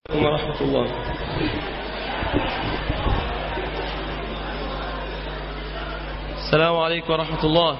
عليكم ورحمة الله السلام عليكم ورحمة الله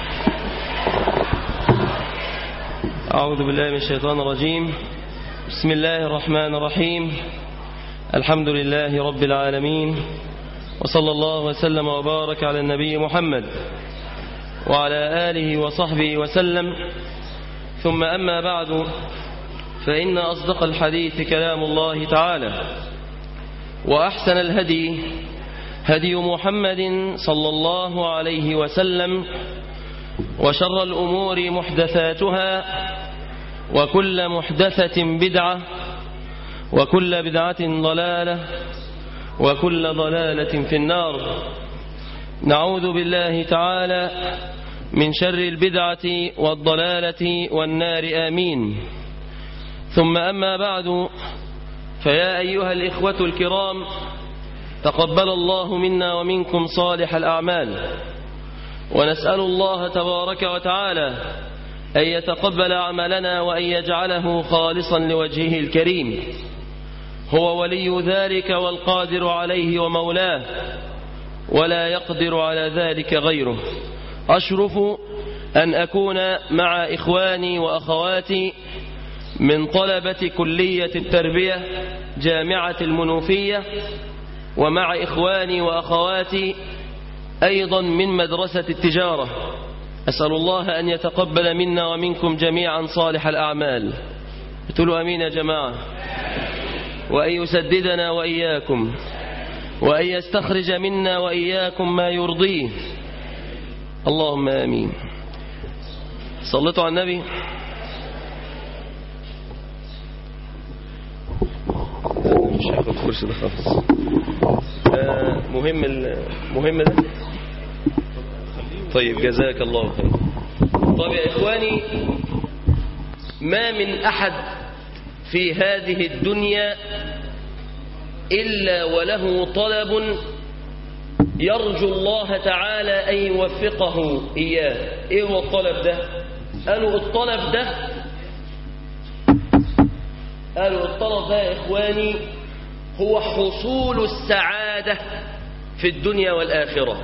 أعوذ بالله من الشيطان الرجيم بسم الله الرحمن الرحيم الحمد لله رب العالمين وصلى الله وسلم وبارك على النبي محمد وعلى آله وصحبه وسلم ثم أما بعد فإن أصدق الحديث كلام الله تعالى وأحسن الهدي هدي محمد صلى الله عليه وسلم وشر الأمور محدثاتها وكل محدثة بدعة وكل بدعة ضلالة وكل ضلالة في النار نعوذ بالله تعالى من شر البدعة والضلالة والنار آمين ثم أما بعد فيا أيها الإخوة الكرام تقبل الله منا ومنكم صالح الأعمال ونسأل الله تبارك وتعالى أن يتقبل عملنا وأن يجعله خالصا لوجهه الكريم هو ولي ذلك والقادر عليه ومولاه ولا يقدر على ذلك غيره أشرف أن أكون مع إخواني وأخواتي من طلبة كلية التربية جامعة المنوفية ومع إخواني وأخواتي أيضا من مدرسة التجارة أسأل الله أن يتقبل منا ومنكم جميعا صالح الأعمال قلتوا أمين يا جماعة وأن يسددنا وإياكم وأن يستخرج منا وإياكم ما يرضيه اللهم آمين صلتوا على النبي مش هاخد الكرسي ده خالص آه، مهم المهم ده طيب جزاك الله خير طيب يا إخواني ما من أحد في هذه الدنيا إلا وله طلب يرجو الله تعالى أن يوفقه إياه إيه هو الطلب ده قالوا الطلب ده قالوا الطلب ده يا إخواني هو حصول السعادة في الدنيا والآخرة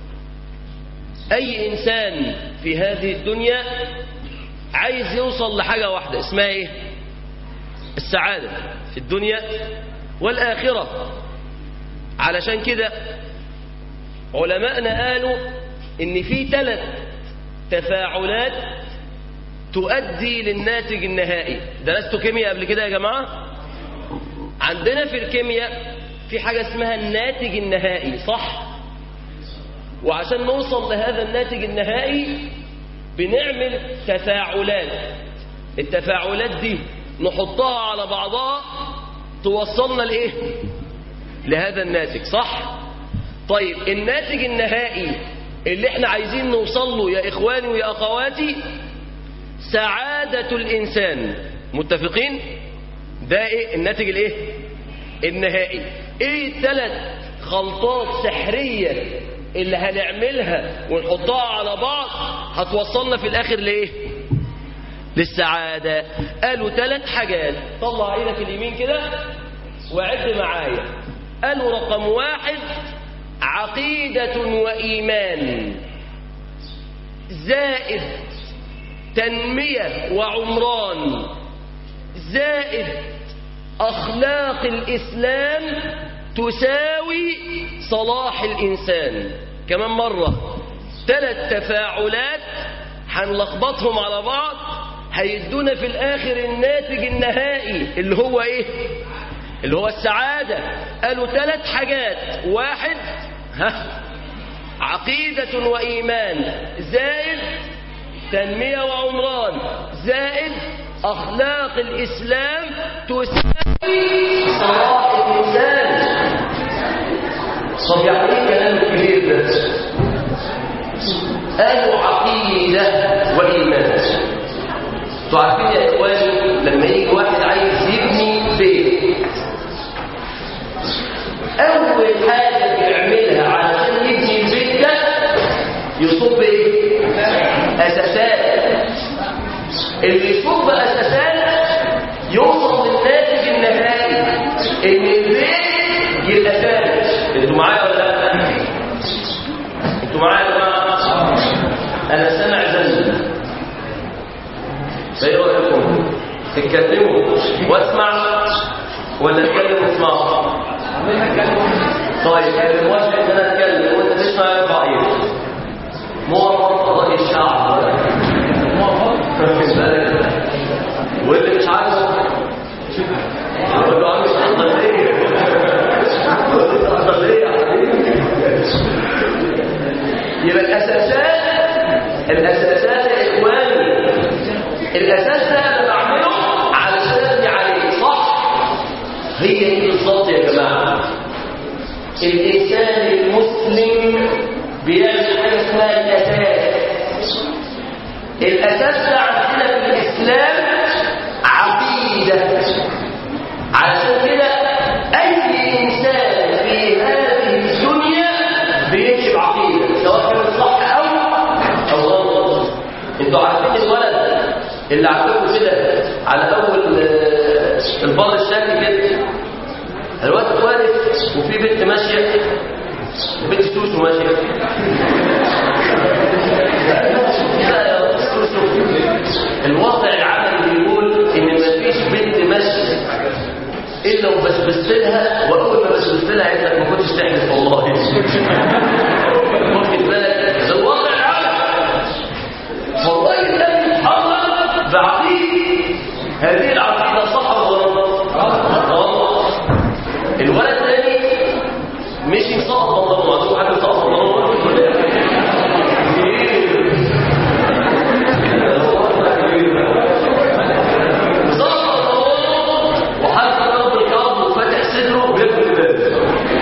أي إنسان في هذه الدنيا عايز يوصل لحاجة واحدة اسمها إيه السعادة في الدنيا والآخرة علشان كده علماءنا قالوا إن في ثلاث تفاعلات تؤدي للناتج النهائي درستوا كيمياء قبل كده يا جماعة عندنا في الكيمياء في حاجة اسمها الناتج النهائي صح وعشان نوصل لهذا الناتج النهائي بنعمل تفاعلات التفاعلات دي نحطها على بعضها توصلنا لإيه لهذا الناتج صح طيب الناتج النهائي اللي احنا عايزين نوصل له يا إخواني ويا أخواتي سعادة الإنسان متفقين ده إيه الناتج الإيه النهائي إيه الثلاث خلطات سحرية اللي هنعملها ونحطها على بعض هتوصلنا في الآخر لإيه للسعادة قالوا ثلاث حاجات طلع ايدك اليمين كده وعد معايا قالوا رقم واحد عقيدة وإيمان زائد تنمية وعمران زائد أخلاق الإسلام تساوي صلاح الإنسان كمان مرة ثلاث تفاعلات هنلخبطهم على بعض هيدونا في الآخر الناتج النهائي اللي هو إيه اللي هو السعادة قالوا ثلاث حاجات واحد ها عقيدة وإيمان زائد تنمية وعمران زائد أخلاق الإسلام تساوي صلاح الإنسان طب يعني ايه كلام كبير ده قالوا عقيدة وإيمان انتوا عارفين يا إخواني لما يجي واحد عايز يبني بيت أول حاجة بيعملها علشان يبني البيت ده يصب إيه؟ أساسات اللي يصب أساسات يوصل للناتج النهائي ان البيت يبقى ثابت انتوا معايا ولا لا انتوا معايا يا جماعه انا سامع زن فايه رايكم تتكلموا واسمع ولا اتكلم واسمع طيب اللي موافق ان انا اتكلم وانت تسمع يرفع ايدك موافق قضاء الشعب واخد بالك واللي مش عاجبه يقول له عم مش هتحضر ليه مش هتحضر ليه يا حبيبي يبقى الاساسات الاساسات يا اخواني الاساس ده انا بعمله علشان ابني عليه صح هي دي بالظبط يا جماعه الانسان المسلم بيعمل حاجه اسمها الاساس الاساس ده عندنا في الاسلام عقيده علشان كده اي انسان في هذه الدنيا بيمشي بعقيده سواء كان صح او او غلط انتوا عارفين الولد اللي عندكم كده على اول آه، البر الشكل كده الواد واقف وفي بنت ماشيه بنت سوسو ماشيه لا يا سوسو الواقع العملي بيقول ان مفيش بنت ماشيه الا وبسبست لها واول ما بسبست لها قالت لك ما كنتش تحلف والله واخد بالك ده الواقع العملي والله ده بيتحرك بعقيده هذه العقيده صح ولا غلط؟ غلط الولد الثاني مشي مسقط بنطلون عندكم حد مسقط بنطلون مسقط بنطلونه وحط رب الكعب وفتح صدره وجاب الباب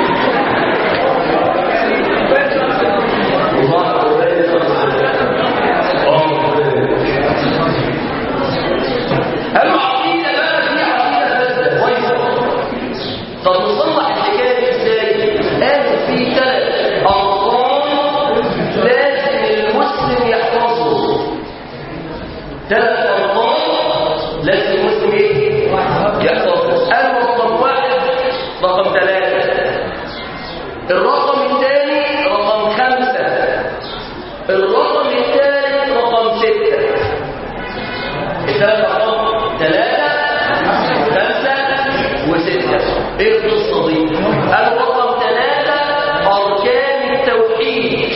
قالوا عقيدة بقى في عقيدة فاسدة بايظة طب نصلح الحكاية دي ازاي؟ قالوا في ثلاث أرقام لازم المسلم يحفظهم ثلاث أرقام لازم المسلم ايه؟ يحفظهم قالوا رقم واحد رقم ثلاثة الرقم الثاني رقم خمسة الرقم الثالث رقم ستة الثلاث أرقام ثلاثة خمسة وستة ايه القصة دي؟ الرقم ثلاثة أركان التوحيد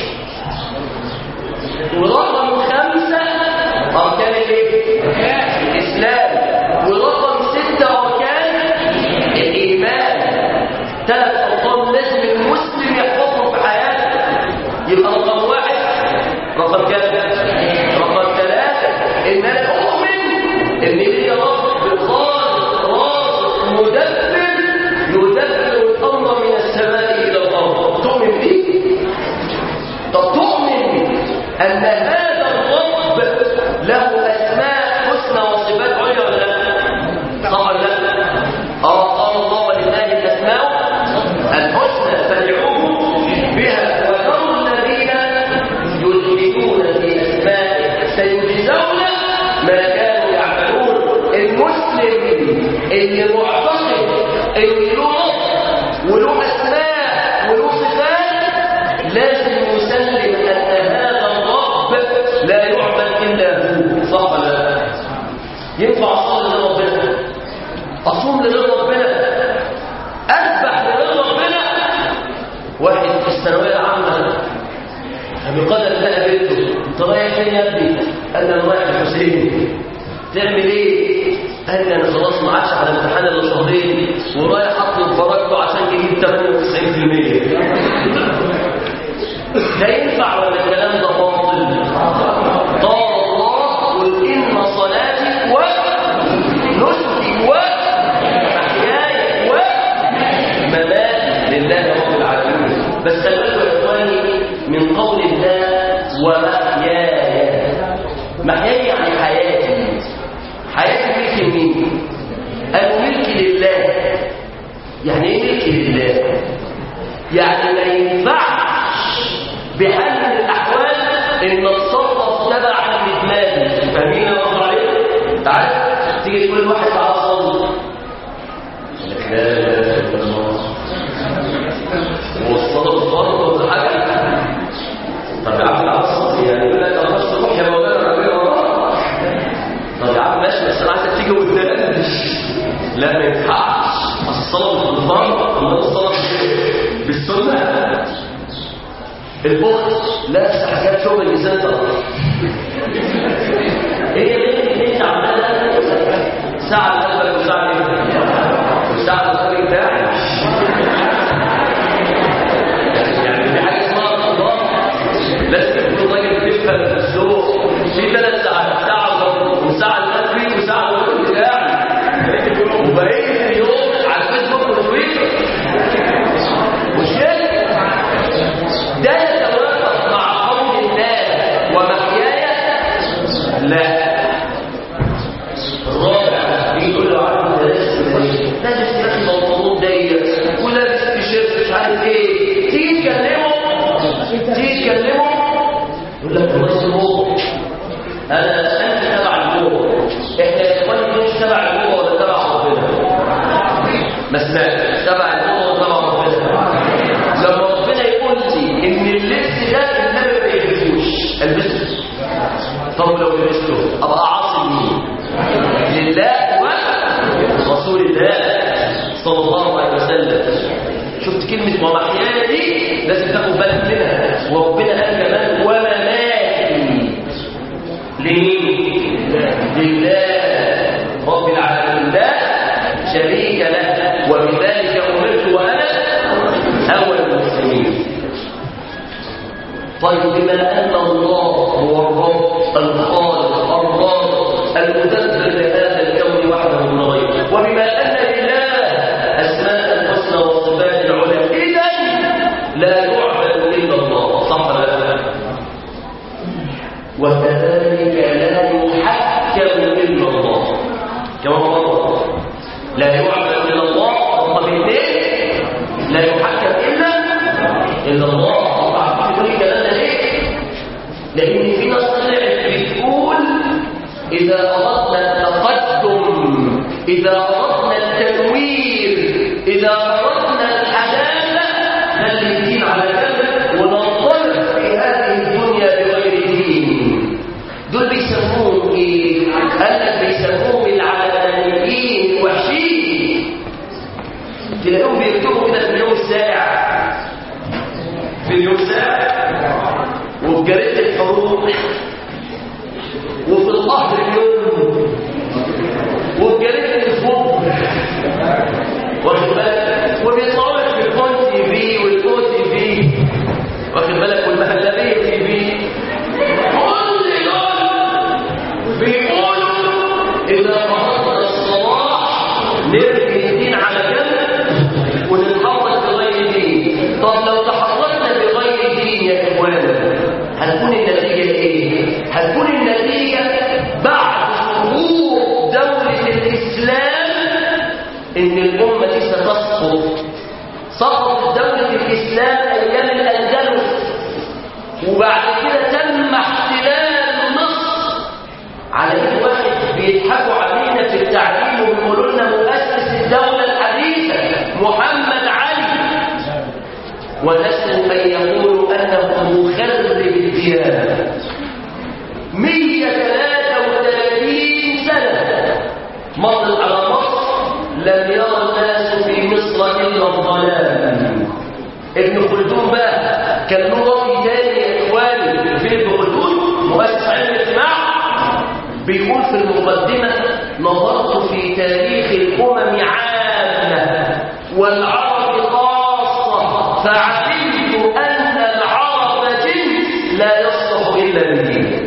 ورقم خمسة أركان الايه؟ الإسلام ورقم ستة أركان الإيمان ثلاث أرقام لازم المسلم يحفظهم في حياته يبقى رقم واحد رقم كام؟ رقم ثلاثة إن أنا أؤمن إن لي رب خالق رازق مدبر يدبر الأمر من السماء إلى الأرض تؤمن به؟ طب تؤمن أن هذا الرب له أسماء حسنى وصفات عليا ولا لا؟ صح ولا لا؟ اه قال الله ولله الأسماء الحسنى فادعوه بها وذروا الذين يلحدون في أسمائه سيجزون ما كانوا يعملون المسلم اللي معتقد ان له رب وله اسماء وله صفات لازم يسلم ان هذا الرب لا يعبد الا هو صح ولا لا ينفع اصلي لربنا اصوم لرضا ربنا اذبح لرضا ربنا واحد في الثانويه العامه بقدر الله بنته انت رايح فين يا ابني قال لي انا رايح الحسين تعمل ايه قال لي انا خلاص ما عادش على امتحان الا شهرين ورايح اطلب بركته عشان يجيب 98% ده ينفع ولا الكلام ده باطل قال الله قل ان صلاتي ونسكي ومحياي ومماتي لله رب العالمين بس خلي بالكم يا اخواني من قول الله ومحياي محياي يعني حياتي حياتي ملك لمين قالوا ملك لله يعني ايه ملك لله يعني ما ينفعش بحال من الاحوال ان اتصرف تبعا لدماغي فاهمين يا رب عليك تعال تيجي تقول لواحد تعالى صلي يقول لك لا لا لا لا ما ينفعش الصلاة بالفرض ولا الصلاة بالسنة البخت لا حاجات شغل اللسان هي اللي انت عمالها ساعة قلبك وساعة ايه؟ وساعة القلب بتاعك يعني في حاجة اسمها الله لازم تكون راجل تفهم في السوق في ثلاث ساعات ساعة وساعة القلب وساعة القلب بتاعك وبقيت اليوم على الفيسبوك وتويتر وشيء ده يتوافق مع قول الله ومحياي لا الرابع يقول له عارف ده لسه لابس يا اخي بنطلون ضيق ولابس تيشيرت مش عارف ايه تيجي تكلمه تيجي تكلمه يقول لك الله يسلمك انا انت تبع الجوع احنا يا اخواني مش تبع الجوع ولا تبع ربنا ما سمعتش تبع الجوع ولا تبع ربنا لما ربنا يقول لي ان اللبس ده النبي ما يلبسوش البسه طب لو لبسته ابقى عاصي مين لله ورسول الله صلى الله عليه وسلم شفت كلمة ومحياي دي لازم تاخد بالك منها وربنا قال كمان ومماتي لمين؟ لله رب العالمين لا شريك له وبذلك أمرت وأنا أول المسلمين طيب بما أن الله هو الرب الخالق الرازق المدبر لهذا الكون وحده من غيره وبما أن لله أسماء الحسنى والصفات العلى إذا لا يعبد إلا الله صح ولا لا؟ وكذلك لا يحكم إلا الله كما مرة لا يعبد إلا الله رقم اثنين لا يحكم إلا إلا الله تقول الكلام ده ليه؟ لأن في ناس طلعت بتقول إذا أردنا التقدم إذا أردنا التنوير إذا أردنا الحلال خلي الدين على جنب وننطلق في هذه الدنيا بغير دين دول بيسموهم إيه؟ قال لك بيسموهم العلمانيين الوحشين تلاقيهم بيكتبوا كده في اليوم الساعة في اليوم ساعة وفي جريدة الحروب وفي القهر اليوم وفي جريدة الفوق واخد بالك وبيطلعوا لك في الكون تي في والكو تي في واخد بالك والمهلبية تي في كل دول بيقولوا إذا فرضنا الصلاح نرمي الدين على جنب ونتحرك بغير دين طب لو تحركنا بغير دين يا إخوانا هتكون النتيجة إيه؟ هتكون النتيجة بعد ظهور دولة الإسلام إن الأمة دي ستسقط سقطت دولة الإسلام أيام الأندلس وبعد كده تم احتلال مصر على إن واحد بيضحكوا علينا في التعليم وبيقولوا لنا مؤسس الدولة الحديثة محمد علي ونسوا أن يقولوا أنه مخرب الديانة 133 سنة مرت على مصر لم يرى الناس في مصر إلا الظلام ابن خلدون بقى كان له رأي تاني يا إخواني في ابن خلدون مؤسس علم الاجتماع بيقول في المقدمة نظرت في تاريخ الأمم عامة والعرب خاصة فعلمت أن العرب جنس لا يصلح إلا بدين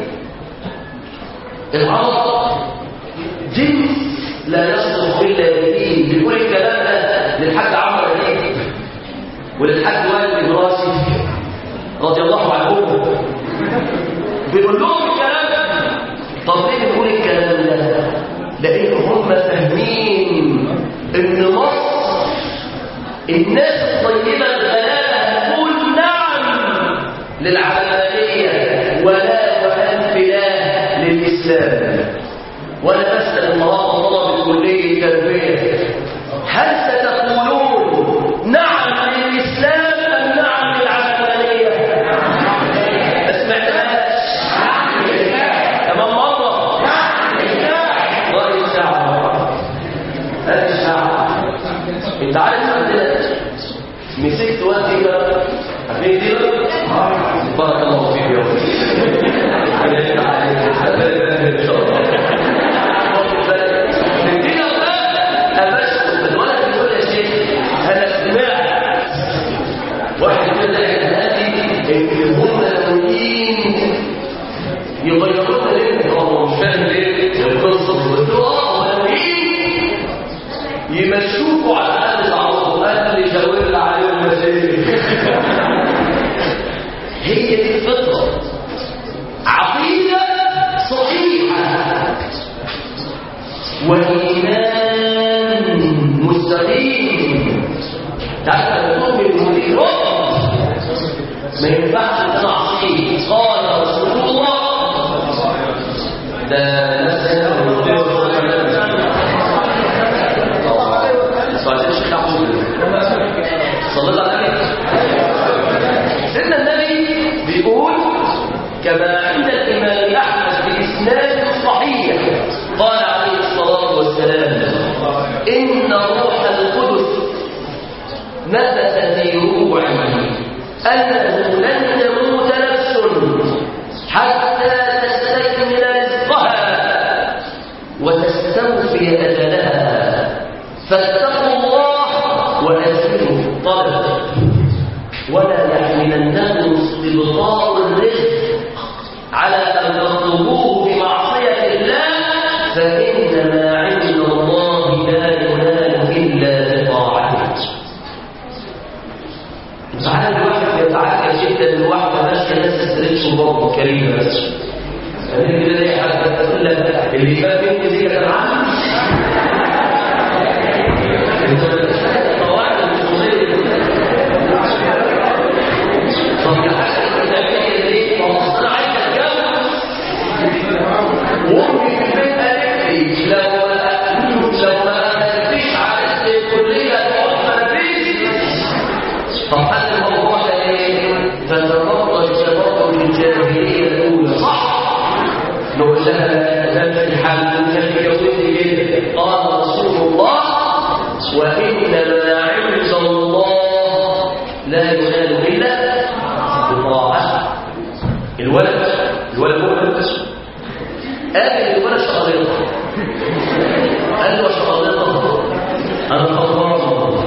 العرب جنس لا يصلح إلا بدين بيقول الكلام ده للحاج عمرو أديب وللحاج وائل براسي رضي الله عنهم بيقول لهم الكلام ده طب ليه بنقول الكلام ده لان هم فاهمين ان مصر الناس الطيبه الغلابه هتقول نعم للعلمانيه ولا والف لا للاسلام وانا بسال النهارده طلب كليه التربيه هل ستقولون نعم للاسلام ام نعم للعلمانيه ما سمعتهاش كمان مرة رأي الساعة انت عارف عندنا مسكت وقت ايه بقى عارفين دي بقى بارك الله فيك يا ولد ربنا يفتح عليك ان شاء الله واخد بالك؟ دي بقى ابشر الولد بيقول يا شيخ انا سمعت واحد كده يتهادي ان هم ناويين يغيرون ليه هو مش فاهم ليه القصه قلت له اه ناويين يمشوكوا على اهل العروض قال لي شاور لي عليهم مسائل هي دي الفطره عقيده صحيحه وايمان مستقيم تعالى تؤمن بمدير ما ينفعش ان انا اعصيه قال رسول الله ده ناس هنا صليت الشيخ عبود صليت على النبي سيدنا النبي بيقول كما عند الامام احمد باسناد صحيح قال عليه الصلاه والسلام ان روح القدس نفث في روعي انه لن تموت نفس حتى تستكمل رزقها وتستوفي اجلها فاتقوا الله وازلوا الطلب ولا يحملنكم استبطاء الرزق على ان تطلبوه بمعصيه الله فان ما عند الله لا ينال الا بطاعته ساعات الواحد يتعجب جدا ان واحده ماشيه لابسه ستريتش وبرضه كريمه بس يعني كده الاقي حد تقول لك اللي فات بنت دي يا جماعه انت طوعت المسؤوليه طب يا حاجه انت بتعمل ليه؟ ما هو انا عايز اتجوز وامي في البيت قالت لي لو لو ما قدرتيش على الكليه تقعد ما فيش طب هل الموضوع ده ايه؟ تتربى شباب الجاهليه الاولى صح؟ نقول لها لا في حل انت تجوزي كده قال رسول الله وانما عند الله لا ينال الا بطاعته الولد الولد مؤمن قال الولد شقيقه قال له شقيقه انا خطران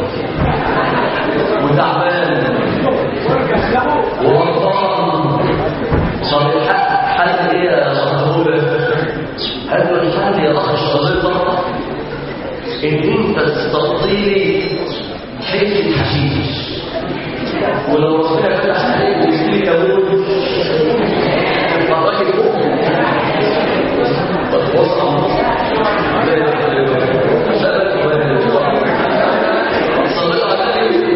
وتعبان وغضبان صريح حل ايه يا صهوله قال له الحل يا اخ الشريطه ان انت تستطيلي حته حشيش ولو ربنا فتح عليك ويسلك ابوك فالراجل مؤمن وصل صلى على النبي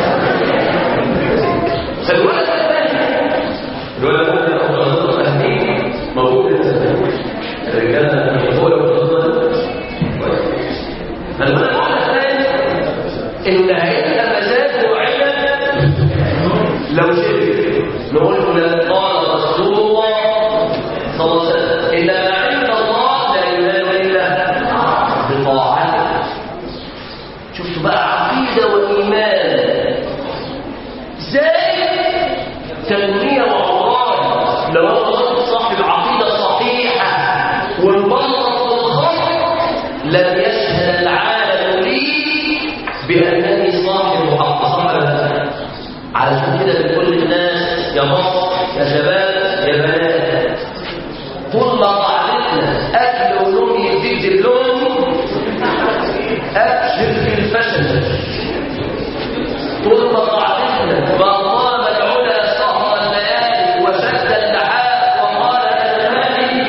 فالولد الثاني الولد ممكن أفضل الأهلين موجود الرجالة هو لو فضل فالولد الثاني إن عند مزاج معين لو شرك نقول له قال رسول الله صلى الله عليه وسلم إن ما عند الله لا ينال إلا بطاعته شفتوا بقى عقيدة وإيمان ازاي تنمية وعمران لو أنا وصلت صاحب عقيدة صحيحة والبلط الخط لم يشهد العالم لي بأنني صاحب حق صاحب علشان كده بنقول للناس يا مصر يا شباب يا بنات طول ما قعدتنا أكل ونوم يديك دبلوم أبشر في الفشل طول ما قعدتنا ما طال العلا سهر الليالي وشد اللحاف وقال انا مالي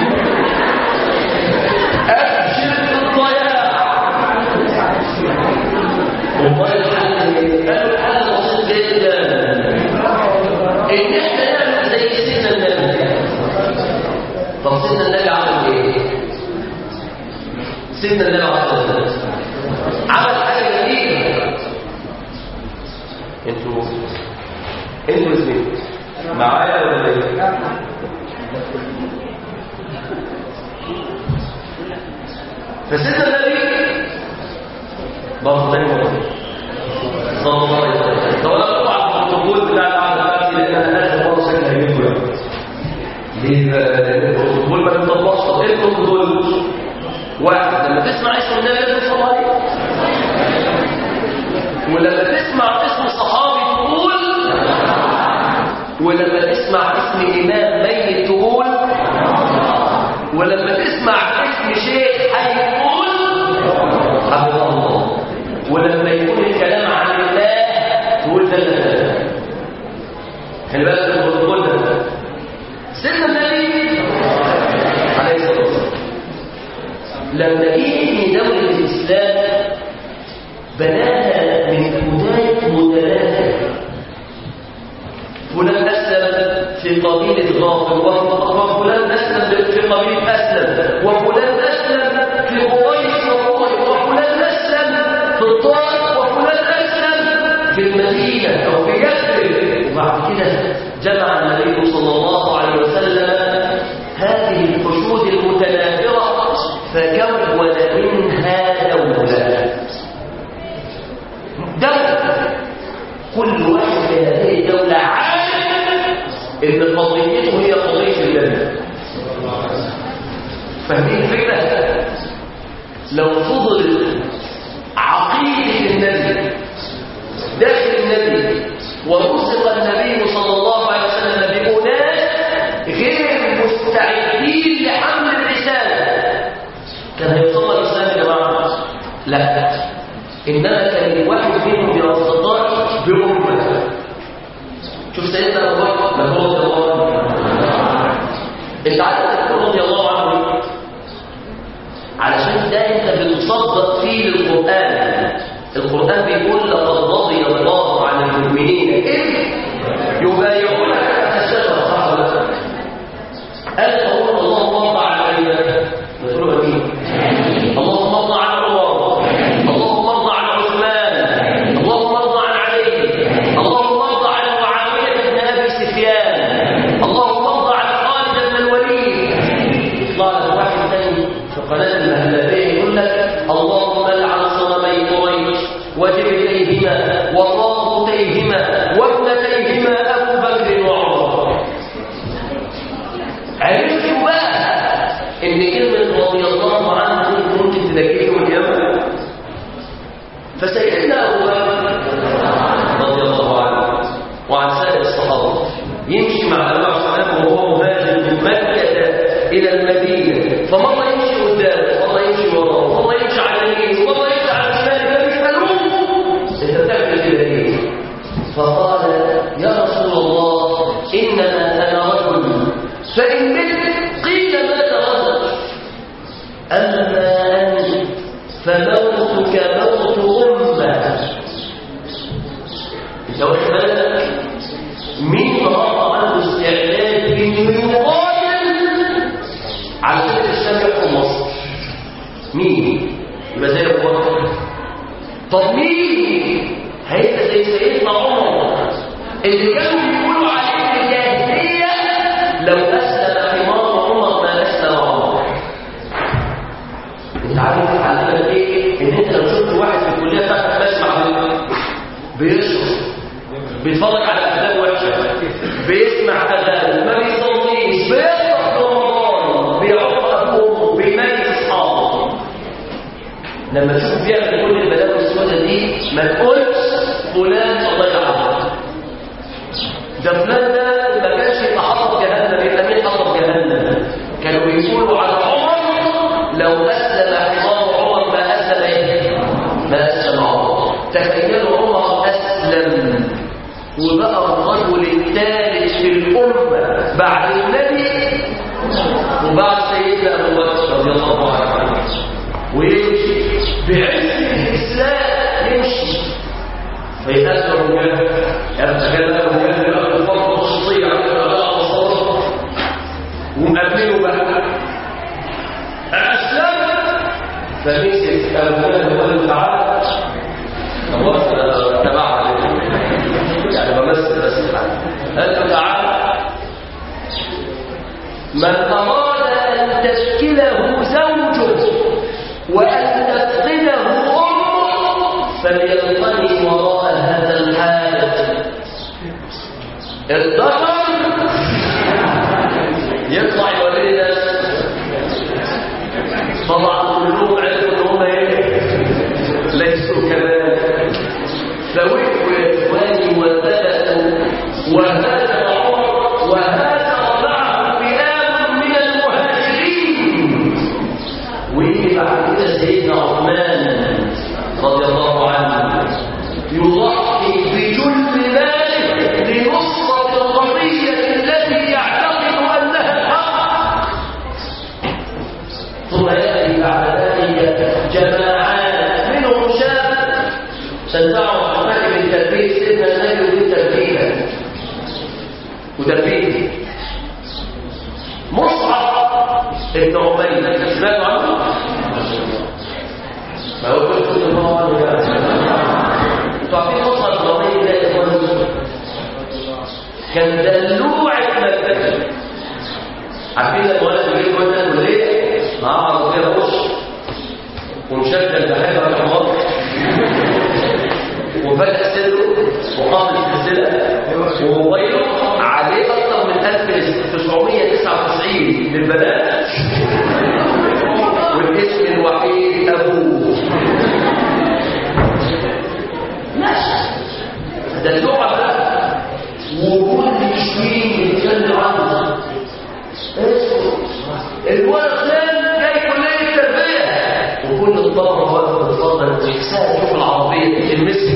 ابشر في الضياع والله الحل قالوا الحل بسيط جدا ان احنا نعمل زي سيدنا النبي طب سيدنا النبي عمل ايه؟ سيدنا النبي عليه الصلاه والسلام عمل حاجه جديده انتوا انتوا الاثنين معايا ولا ايه؟ فسيدنا النبي برضه تاني مرة صلى الله عليه وسلم لو انا طبعا البروتوكول بتاع القعده بتاعتي لان انا اخر مره شكلي هيجيبه يعني ليه البروتوكول ما بيطبقش طب ايه البروتوكول؟ واحد لما تسمع اسم النبي لازم تصلي عليه ولما تسمع اسم صحابي تقول ولما تسمع اسم إمام ميت تقول ولما تسمع اسم شيخ حي تقول حفظ الله ولما يكون الكلام عن الله تقول ده ده خلي بالك من البروتوكول ده سيدنا النبي عليه الصلاه والسلام لما يجي دولة الإسلام بناها من بداية متلاهة فلان أسلم في قبيلة غافر وفلان أسلم في قبيلة أسلم وفلان أسلم في قريش وقريش وفلان أسلم في الطائف وفلان أسلم في المدينة أو في يثرب وبعد كده جمع النبي صلى الله عليه وسلم هذه الحشود المتناثرة فكون منها دولة دولة كل واحد في هذه الدولة عالم ان قضيته هي قضية الجنة فاهمين الفكرة؟ لو فضل عقيدة النبي داخل النبي ورزق النبي صلى الله عليه وسلم بأناس غير مستعدين لحمل الرسالة كان هيوصل الإسلام يا جماعة؟ لا إنما كان الواحد منهم بأصدقاء بأمة شوف سيدنا أبو بكر رضي الله عنه أنت عارف رضي الله عنه علشان ده أنت بتصدق فيه القرآن القرآن بيقول لقد رضي الله عن المؤمنين إذ يبايعونك تحت الشجرة صح ولا لا؟ قال قول اللهم ارضى عن علينا نقول امين اللهم ارضى عن عمر اللهم ارضى عن عثمان اللهم ارضى عن علي اللهم ارضى عن معاويه بن ابي سفيان اللهم ارضى عن خالد بن الوليد يطلع لك واحد ثاني في قناه المهلبيه يقول لك اللهم العن صنمي قريش وجبتيهما وطاغوتيهما وابنتيهما ابو بكر وعمر عرفتوا بقى ان كلمه رضي الله عنه ممكن تلاقيه يوم القيامه فسيدنا ابو بكر رضي الله عنه وعن سائر الصحابه يمشي مع النبي صلى الله عليه وسلم وهو مهاجر من مكه الى المدينه فمره يمشي قدامه ومره يمشي وراه ومره يمشي على اليمين ومره يمشي على الشمال فبيسالوه انت بتعمل كده ليه؟ فقال يا رسول الله انما انا رجل فإن مت قيل مات رجل أما أنت فموتك موت أمة أنت واخد بالك مين النهارده عنده استعداد إنه يقاتل علشان الإسلام يحكم مصر؟ مين؟ يبقى زي أبو بكر طب مين؟ هيبقى زي سيدنا عمر اللي كانوا بيقولوا عليه الجاهلية لو أسلم حمار عمر ما أسلم عمر انت عارف علمنا ايه ان انت لو شفت واحد في الكليه بتاعتك بيسمع بيشرب بيتفرج على افلام وحشه بيسمع اغاني ما بيصليش بيفرح رمضان بيعق ابوه بيميز اصحابه لما تشوف بيعمل كل البلاوي السوداء دي ما تقولش فلان الله يعافيه ده فلان ده ما كانش يبقى حطب جهنم يبقى مين حطب جهنم كانوا بيقولوا على عمر لو اسلم حمار عمر ما اسلم ايه ما اسلم عمر تخيلوا عمر اسلم وبقى الرجل الثالث في الامه بعد النبي وبعد سيدنا ابو بكر رضي الله عنه ويمشي بعز الاسلام يمشي فيتأثر بها يتخيل له بها الفرق الخصوصية على الأداء والصلاة ومأمنه بها الأسلام فمسك أبو الله تعالى الله تبع يعني بمثل بس قال تعالى من أراد أن تشكله زوجه وأن تفقده أمه فليلقني وراء هذا الحالة الذكر يطلع يوري ناس طبعا كلهم عرفوا ان هم ايه ليسوا كذلك فوقفوا يا اخواني وبداوا وهذا عمر وهذا معه فئام من المهاجرين ويجي بعد كده سيدنا عثمان رضي الله عنه يضحي بجل ماله لنصرة القضية التي يعتقد أنها الحق ثم يأتي بعد ذلك جماعات منهم شاب تنفعه عثمان من تربية سيدنا النبي ومن تربيته وتربيته مصعب ابن عبيد سمعتوا عنه؟ ما هو كل كل الله عنه يا انتوا عارفين مصعب بن عبيد ده يا اخوان كان دلوعة مكة عارفين لما ولد يجيب ولد وليه؟ معاه عربية بوش ومشغل بحيرة الحمار وفتح سره وقام السلسلة وموبايله عليه أكثر من 1999 للبنات والاسم الوحيد أبوه ماشي ده اللغة بقى وكل شيء يتكلم عنه اسمه الولد ده جاي كلية تربية وكل الطلبة واقفة بتفضل الإحساس شوف العربية المسك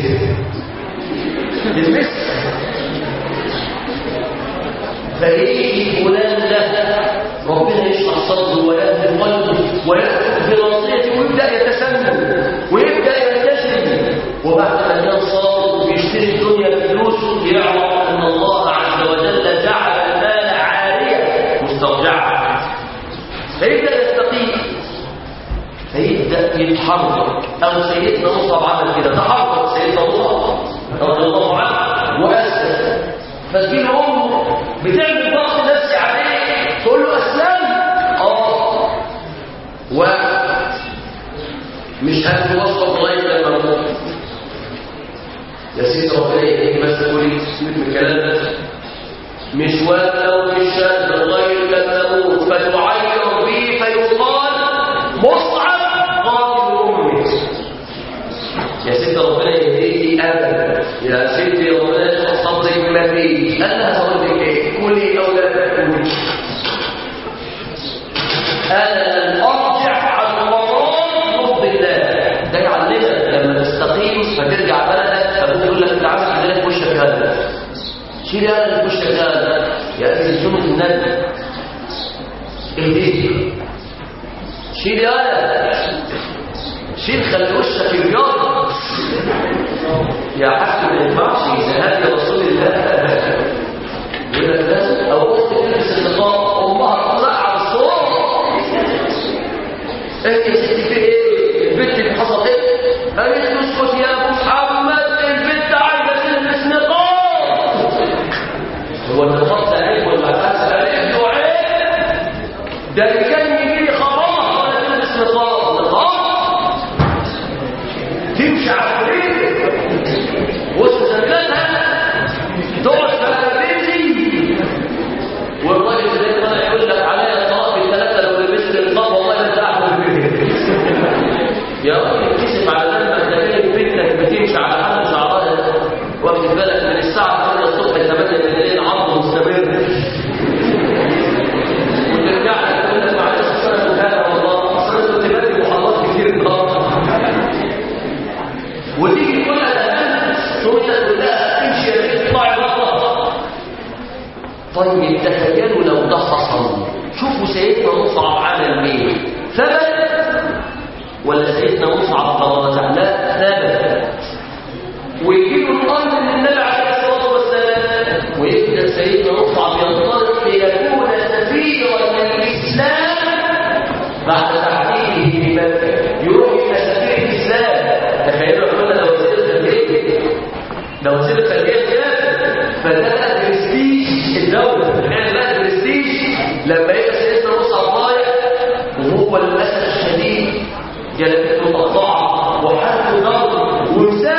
المسك فيجي فلان ده ربنا يشرح صدره ويهدي قلبه ويدخل في ناصيته ويبدا يتسنن ويبدا يلتزم وبعد ما ينصاب ويشتري الدنيا بفلوسه يعرف ان الله عز وجل جعل المال عاريه مسترجعه فيبدا يستقيم فيبدا يتحرك او سيدنا مصعب عمل كده تحرك سيدنا مصعب رضي الله عنه واسس فتجيله امه بتعمل ضغط نفسي عليه تقول له اسلم اه و مش هتوصل لغايه لما اموت يا سيدي ربنا يهديك بس تقولي سيبك من الكلام ده مش ولو مش شاب لغايه لما اموت فتعير بي فيقال مصعب قاتل امي يا ست ربنا يهديكي ابدا يا ستي ربنا يشرح صدرك بما فيه قال لها هقول لك ايه كلي او لا تاكلي انا لن ارجع عن مراد مرضي الله ده يعلمك لما تستقيم فترجع بلدك ابوك يقول لك انت عامل كده في وشك هذا شيل هذا في وشك هذا ياتي جمله النبي اهديك شيل هذا شيل خلي وشك ابيض يا حاج ما ينفعش ده هدي رسول الله يقول لك لازم او اخت تلبس النقاب امها تطلع على الصور انت يا ستي في ايه البنت اللي حصل ايه قالت له اسكت يا ابو محمد البنت عايزه تلبس نقاب هو النقاب ده عيب ولا حاسس عيب ده عيب ده اللي كان يجي لي خرامه ولا تلبس نقاب نقاب تمشي على الطريق وسط زنقتها تقعد في بيتي والراجل ده طالع يقول لك عليا الطلاق بالثلاثه لو لبست النقاب والله لا تعمل بيه يا راجل اتكسف على ذنبك ده كانت بنتك بتمشي على حد شعرها واخد بالك من الساعه 8 الصبح ل 8 بالليل عرض مستمر وترجع لك تقول لك معلش اصل انا مهاجر والله اصل انا كنت بادئ محاضرات كتير النهارده وتيجي تقول لها ده تقول لها تقول لها امشي يا بنت اطلعي بره طيب تخيلوا لو ده حصل شوفوا سيدنا مصعب عمل ايه ثبت ولا سيدنا مصعب تراجع لا ثبت ويجيبوا الامر من النبي عليه الصلاه والسلام ويبدا سيدنا مصعب ينطلق ليكون سفيرا للاسلام بعد تحديده بمكه يروح الى سفير الاسلام تخيلوا كنا لو وزير الخارجيه لو وزير الخارجيه كده فده بقى برستيج الدوله يعني بقى برستيج لما يبقى سيدنا مصعب رايح وهو للاسف الشديد جلبته مقطعه وحالته ضرب ومسافر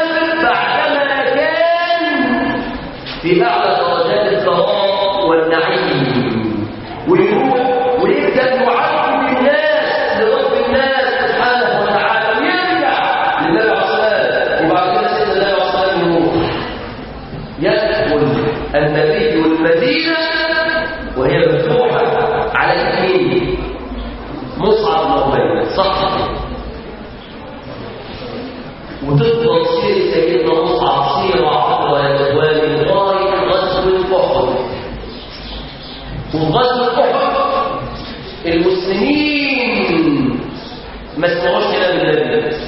في أعلى درجات الكرام والنعيم ويروح ويبدأ يعلم الناس لرب الناس سبحانه وتعالى ويرجع لله الصلاة وبعد كده سيدنا الله الصلاة يروح يدخل النبي المدينة وهي مفتوحة على الاثنين مصعب وعمير صح وتفضل سير سيدنا مصعب سيرة عبر يا اخواني لغاية غزوة أحد وغزوة أحد المسلمين ما سمعوش كلام النبي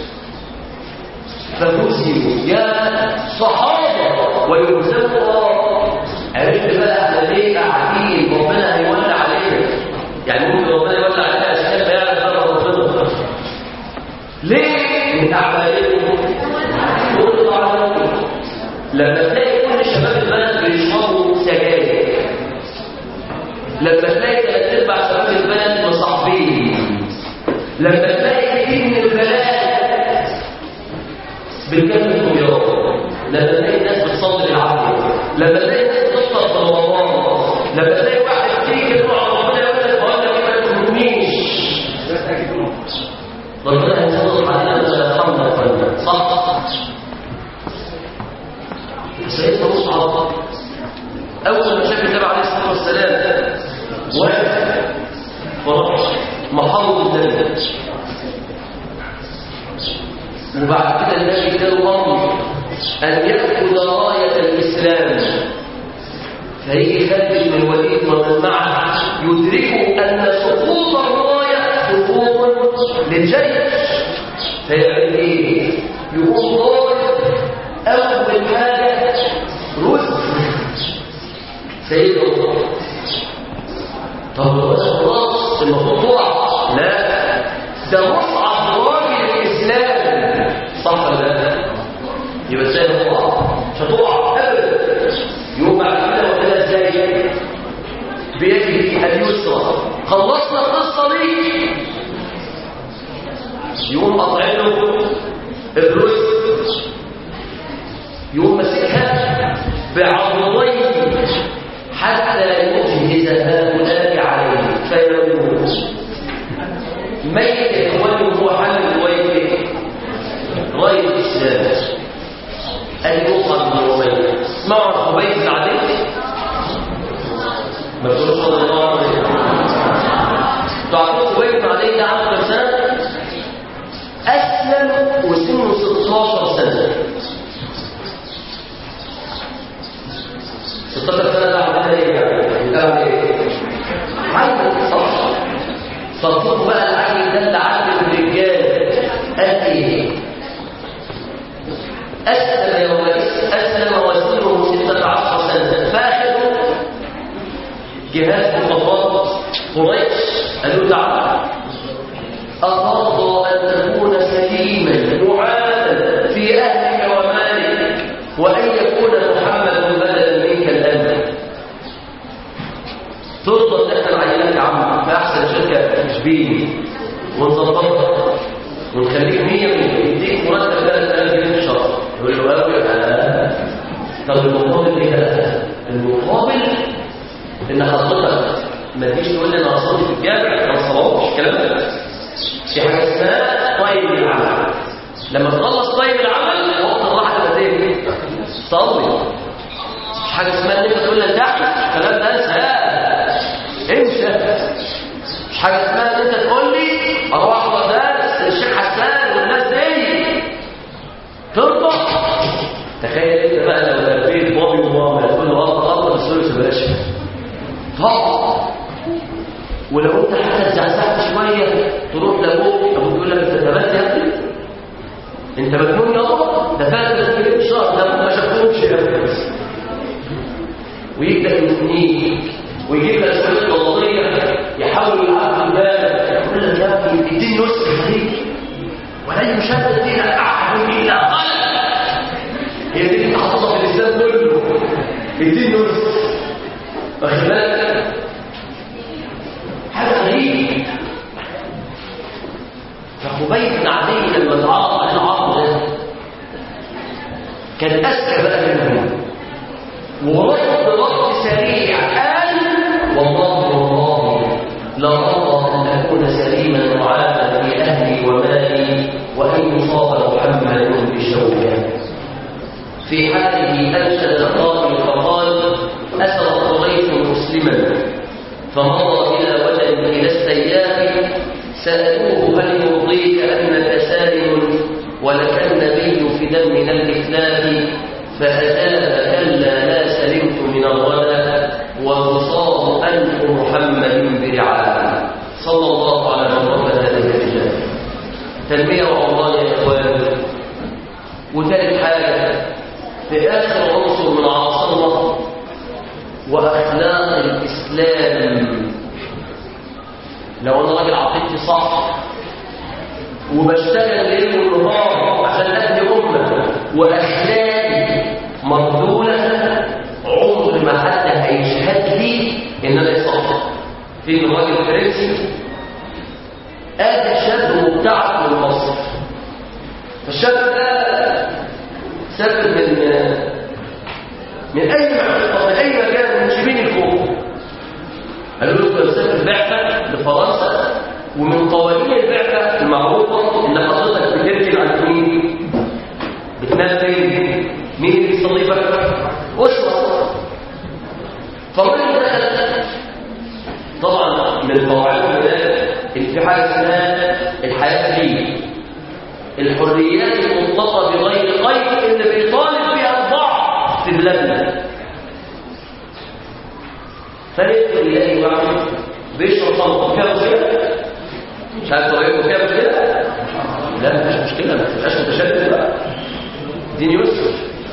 فهزموا يا صحابة ويهزموا عرفت بقى احنا ليه قاعدين ربنا هيولى علينا يعني ممكن ربنا يولى علينا اشياء لا يعلم ربنا ليه من اعمالهم دول عليهم لما تلاقي كل شباب البلد بيشربوا سجاير لما تلاقي ثلاث ارباع شباب البلد مصاحبين لما تلاقي كتير من البلاد بالكلام الطيار لما تلاقي الناس بتصلي العافيه لما تلاقي الناس بتفطر في رمضان لما تلاقي واحد تيجي يروح ربنا يقول لك بقول لك ما تهمنيش ربنا هيسلط علينا مش هيرحمنا صح سيدنا مصعب اول ما شاف النبي عليه الصلاه والسلام واقف فراح محاضر الدم وبعد كده النبي اداله امر ان ياخذ رايه الاسلام فيجي خالد بن الوليد ومن معه يدركوا ان سقوط الرايه سقوط للجيش فيعمل ايه؟ يقوم ضارب اول حاجه رزق سيدنا الله طب خلاص المفروض تقع لا ده مصعب راجل الاسلام صح ولا لا يبقى ازاي تقع مش هتقع ابدا يوم بعد كده وكده ازاي بيده اليسرى خلصنا القصه دي يقوم قطع له الرز يقوم ماسكها بعضليه حتى يجهز هؤلاء عليه فيموت ميت اخوانه هو حامل رايه رايه الاسلام ان يوقع من رميه اسمعوا خبيب بن عدي ما تقولش صلى الله عليه وسلم تعرفوا خبيب بن عدي ده عنده كام سنه اسلم وسنه 16 سنه 16 سنه ده عملها ايه يعني؟ ده عمل ايه؟ عيل صح فالطب بقى العيل ده اللي عامل الرجال قال ايه؟ اسلم يومئذ اسلم وسنه 16 سنه فاخذوا جهاز مخابرات قريش قالوا تعالى أترضى أن تكون سليما معافى في أهلك ومالك وأن يكون محمد بدلا منك الآن ترضى ان احنا نعينك يا عم في احسن شركه تشبيه ونظبطها ونخليك 100 يديك مرتب 3000 جنيه في الشهر يقول له قوي طب المقابل ايه ده؟ المقابل ان حضرتك ما تجيش تقول لي انا هصلي في الجامع انا ما صلاتش الكلام ده في حاجه اسمها طيب العمل لما تخلص طيب العمل وقت الراحه تبقى ايه؟ صلي مش حاجه اسمها ان انت تقول لي تحت الكلام ده انسى انسى مش حاجه اسمها ان انت تقول لي اروح احضر درس الشيخ حسان والناس دي ترضى تخيل انت بقى لو لبيت بابي وماما تقول له غلط غلط بس تقول له بلاش طبعا ولو انت حتى اتزعزعت شويه تروح لابوك ابوك يقول لك انت اتبت يا ابني انت مجنون يابا ده فات في الشهر ده ما شافوش يا ابني ويبدا يثنيك ويجيب لك شويه وضعيه يحاول يلعب بالك يقول لك يا ابني اديني نسخه عليك ولن يشدد فيها احد الا قلب هي دي اللي انت حاططها في الاسلام كله اديني نسخه واخد بالك حاجه غريبه فخبيب بن عدي لما تعرض على العرض ده كان اذكى بقى منهم ورد رد سريع قال والله والله لا أرضى أن أكون سليما معافى في أهلي ومالي وأن يصاب محمد بشوكة في حاله أنشد القائل فقال أسر قريش مسلما فمضى إلى وجه إلى السياف سألوه هل يرضيك أنك سالم ولك النبي في دم من الإتلاف فأجاب كلا لا سلمت من الغلا وتصاب أنف محمد برعاه صلى الله على محمد هذه الرجال تنمية وعمران يا إخوان وثالث حاجة في آخر عنصر من عناصرنا وأخلاق الإسلام لو أنا راجل عقيدتي صح وبشتغل ليل ونهار عشان أهدي أمة وأخلاقي مردولة عمر ما حد هيشهد لي إن أنا صح في راجل فرنسي آتى شاب مبتعث من مصر فالشاب ده سافر من من أي معرفة من أي مكان من شبين الفوق قالوا له انت مسافر بعثة لفرنسا ومن قوانين البعثة المعروفة إن حضرتك بتركن على مين؟ بتنام فين؟ مين اللي بيستضيفك؟ أسرة فالراجل دخل طبعا من قواعد البلاد اللي في حاجة اسمها الحياة فيه الحريات المطلقة بغير قيد اللي بيطالب بها البعض في بلادنا فيدخل يلاقي واحد بيشرب طلقة فيها مشكلة مش عارف طريقته فيها مشكلة لا مفيش مشكلة ما تبقاش متشدد بقى دين يسر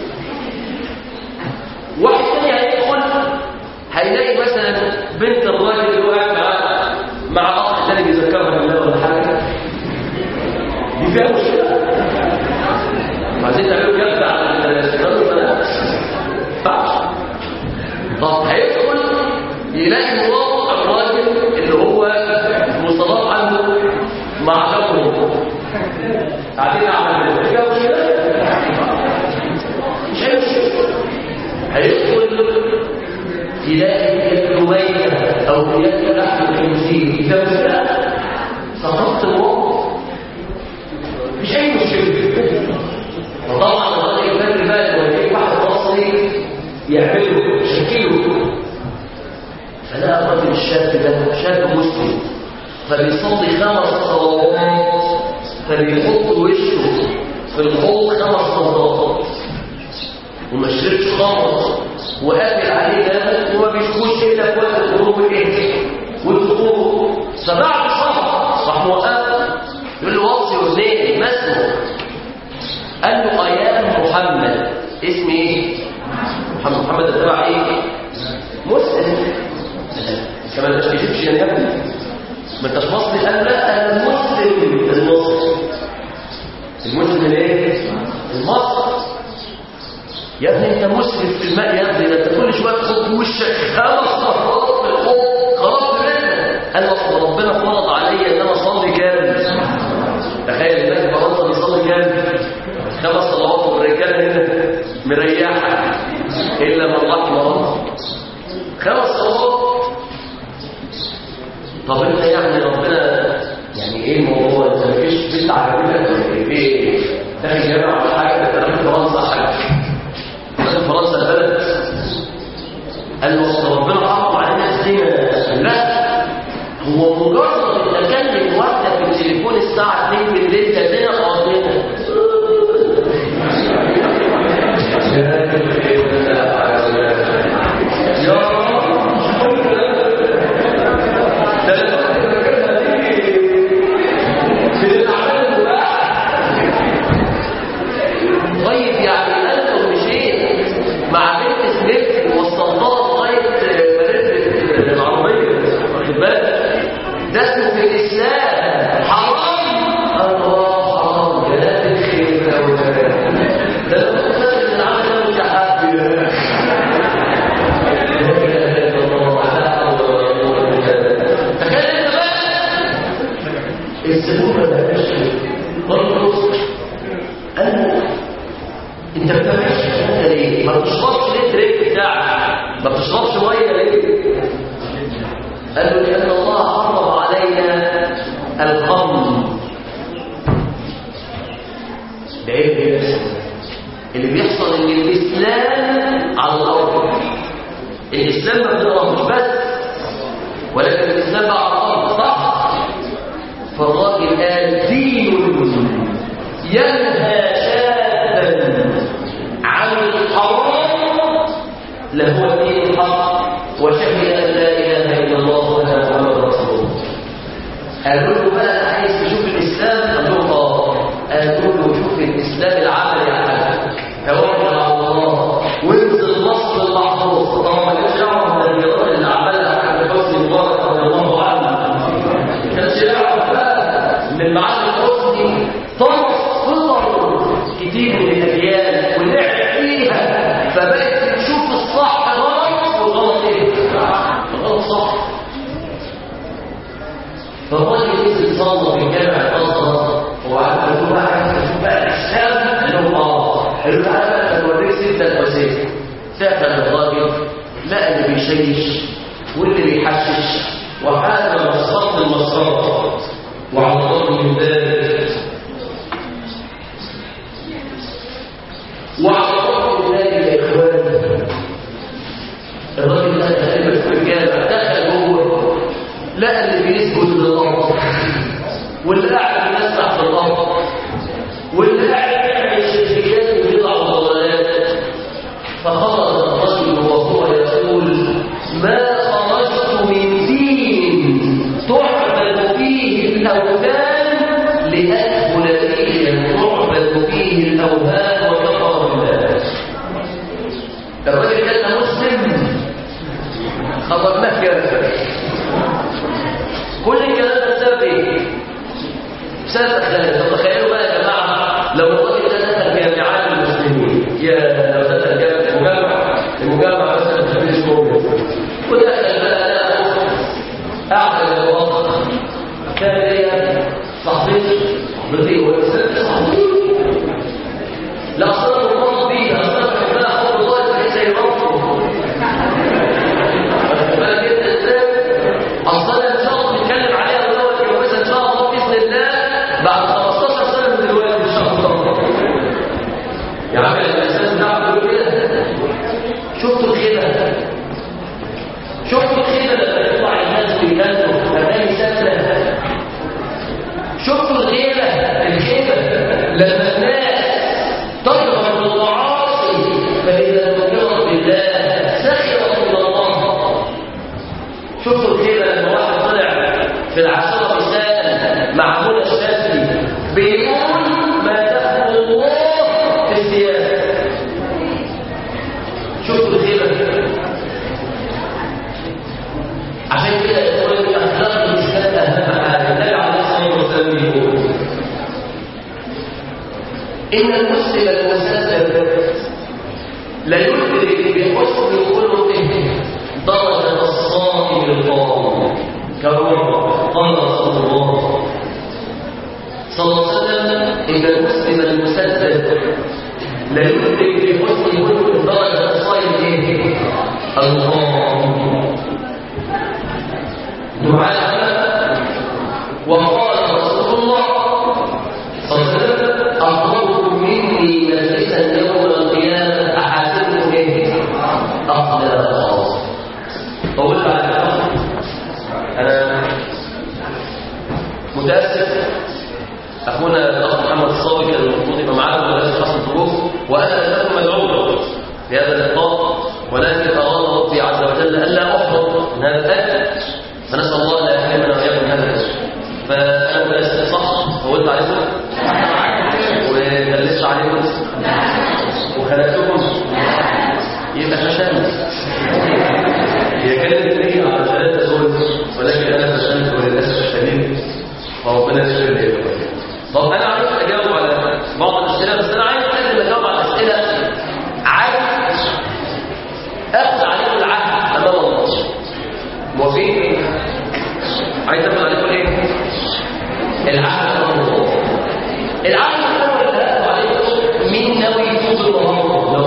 واحد تاني هيدخل هيلاقي مثلا بنت الراجل اللي هو قاعد معاه مع اخ تاني بيذكرها بالله ولا حاجه دي فيها مشكله عايزين تعملوا جلد على الاستقرار البنات ينفعش طب هيدخل يلاقي مراته الراجل اللي هو مصطلح عنه مع شخصه قاعدين على الرجال مش هيمشي هيدخل يلاقي يد ميتة أو يد لحم الخنزير إذا مسألة سقطت الموت مش أي مشكلة وطبعا الراجل يفكر بقى لو يجيب واحد مصري يعمله يشكله فلا الراجل الشاب ده شاب مسلم فبيصلي خمس صلوات فبيحط وشه في الحوض خمس صلوات وما شربش خمر وقابل عليه ده وما بيشكوش الا في وقت الغروب والايه والفطور فبعد شهر راح موقف يقول له وصي واثنين ما اسمه قال له ايام محمد اسم ايه محمد محمد ده تبع ايه مسلم كمان ما تكذبش يا ابني ما انتش مصري قال لا انا مسلم المصري المسلم الايه المصري يا ابني انت مسرف في الماء يا ابني ده انت كل شويه تحط وشك خمس مرات في الحوض خلاص منك قال اصل ربنا فرض عليا ان انا اصلي كام تخيل الناس فرنسا بيصلي كام خمس صلوات والرجاله هنا مريحه الا من رحم الله خمس صلوات طب انت يعني ربنا يعني ايه الموضوع انت مفيش بنت عجبتك ولا ايه داخل جامعه ولا حاجه انت داخل فرنسا حاجه داخل فرنسا البلد قال له اصل ربنا حرم علينا الزنا لا هو مجرد ان اكلم واحده في التليفون الساعه 2 بالليل كزنا قاضيه يا طيب يعني انت ومشيت مع بنت سميث وصلتها لغايه مدرسه العربيه واخد بالك ده اسمه في الاسلام حرام الله حرام جلال الخير يا ولاد ده لو كنت فاكر ان العمل ده متحدي تخيل انت بقى الزبون ما بقاش برضه قال له انت بتعملش انت ليه ما تشربش ليه الدريك بتاعك ده ايه اللي بيحصل اللي بيحصل ان الاسلام على الارض الاسلام ما بنقراهوش بس ولكن الاسلام بقى على الارض صح فالراجل قال دين ينهى شابا عن الحرام لهو الدين الحق وشهد ان لا اله الا الله وان محمد رسول الله قالوا له بقى عايز تشوف الاسلام قال له اه قالوا له شوف الاسلام العملي يا حاج توكل على الله وانزل مصر المحفوظ طبعا ما كانش يعرف الرياضات اللي عملها حاج حسني مبارك رضي الله عنه ما كانش يعرف بقى ان المعلم حسني طرف صور كتير من الاجيال ولعب فيها فبقت تشوف الصح غلط والغلط ايه؟ الغلط صح فالراجل نزل صلى في الجامع الازهر وقعد يقول بقى عايز اشوف بقى الاسلام قال لهم اه قالوا له تعالى بقى نوريك سته الاساس دخل الراجل لقى اللي بيشيش واللي بيحشش وحاجه مصاط المصاط وعلى الرغم من ذلك وعلى الرغم من ذلك يا اخوان الراجل ده تقريبا في الجامع دخل جوه لقى اللي بيسجد للارض واللي قاعد يمسح في الارض واللي قاعد يعمل شركيات وبضع وضلالات فخرج الرجل وهو يقول ما خرجت من دين تعبد فيه الاوثان لادخل دينا تعبد فيه الاوهام وكفر الله الرجل كان مسلم خبرناه كافر كل الكلام ده بسبب ايه؟ بسبب اخلاق طب تخيلوا بقى يا جماعه لو الراجل ده دخل جامعات المسلمين يا لو دخل جامعه المجمع المجمع مثلا في الاسبوع ودخل بقى لقى قاعده الوقت كان هي صاحبتي صاحبتي ولا صاحبتي لا اصلا مرتبط بيها اصلا بحبها حب الله زي زي ربه بالك انت ازاي اصلا ان شاء الله نتكلم عليها ونوت يوميها ان شاء الله باذن الله بعد 15 سنه من دلوقتي ان شاء الله يا عم الاساس نعمل كده شفتوا الخيبه شفتوا الخيبه لما يطلع الناس ويغنوا اغاني سهله شفتوا الغيبه الخيبه لما الناس تظهر بالمعاصي فاذا ذكرت بالله سخرت من الله شفتوا الخيبه لما واحد طلع في العشره مثال مع منى الشاذلي بيقول ما دخل الله في السياسه شفتوا الخيبه عشان كده يقول لك اخلاق الاسلام اهم حاجه النبي عليه الصلاه والسلام يقول ان المسلم المسلم لا يدرك بحسن خلقه درجه الصائم القائم كما قال رسول الله صلى الله عليه وسلم ان المسلم المسدد لا يدرك بحسن خلقه درجه الصائم ايه القائم دعاء وقال رسول الله صلى الله عليه وسلم أقربكم مني مجلسا يوم القيامة أحاسبكم إيه؟ أخلاقا طول بعد أنا متأسف أخونا الأخ محمد الصاوي كان المفروض يبقى معانا ولكن حصل ظروف وأنا لكم مدعو في هذا اللقاء ولكن أراد ربي عز وجل ألا أحبط من هذا الأجل فنسأل الله لا يحرمنا وإياكم هذا الأجر فأنا متأسف صح طولت عليكم ودلست عليكم وخلقتكم يبقى فشلت هي كانت النية على ثلاثة زوج ولكن أنا فشلت وللأسف الشديد فربنا يشفي لي طب أنا عايز أجاوب على بعض الأسئلة بس أنا عايز أقدم أجاوب على الأسئلة عايز أخذ عليكم العهد أمام الله موافقين عايز اخد عليكم ايه العهد الأول العهد الأول اللي هاخده عليكم مين ناوي يتوب النهارده لو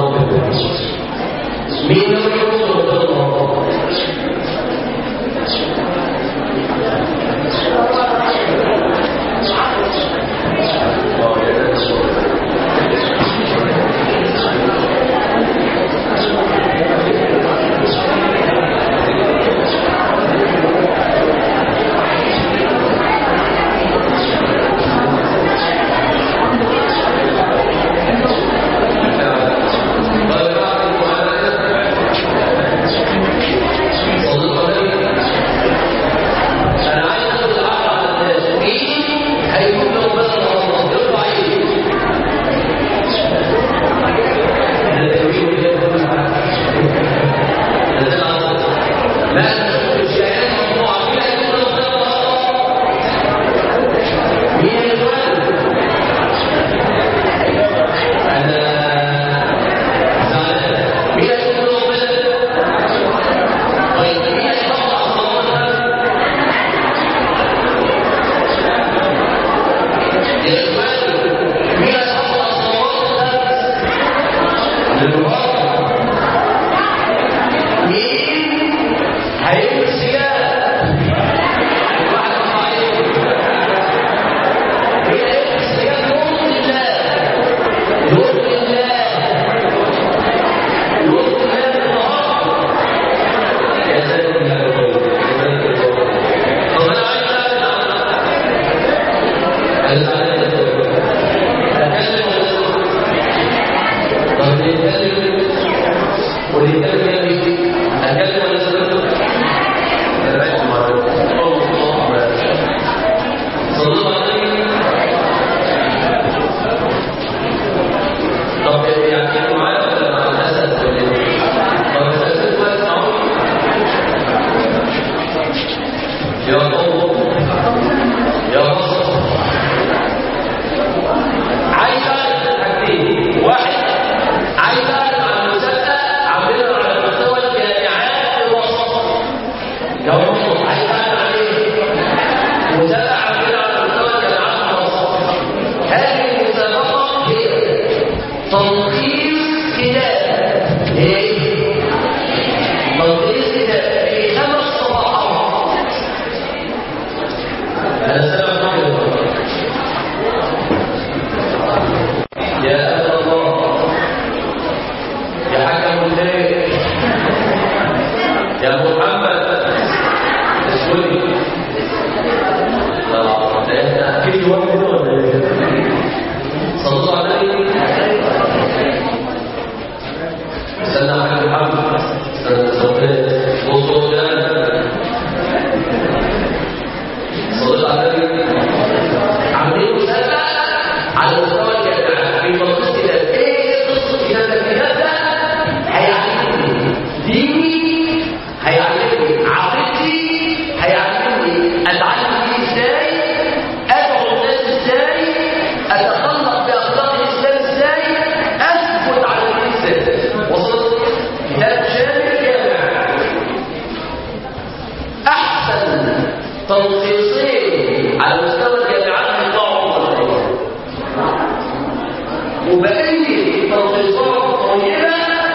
وبأي تنقيصات طيبة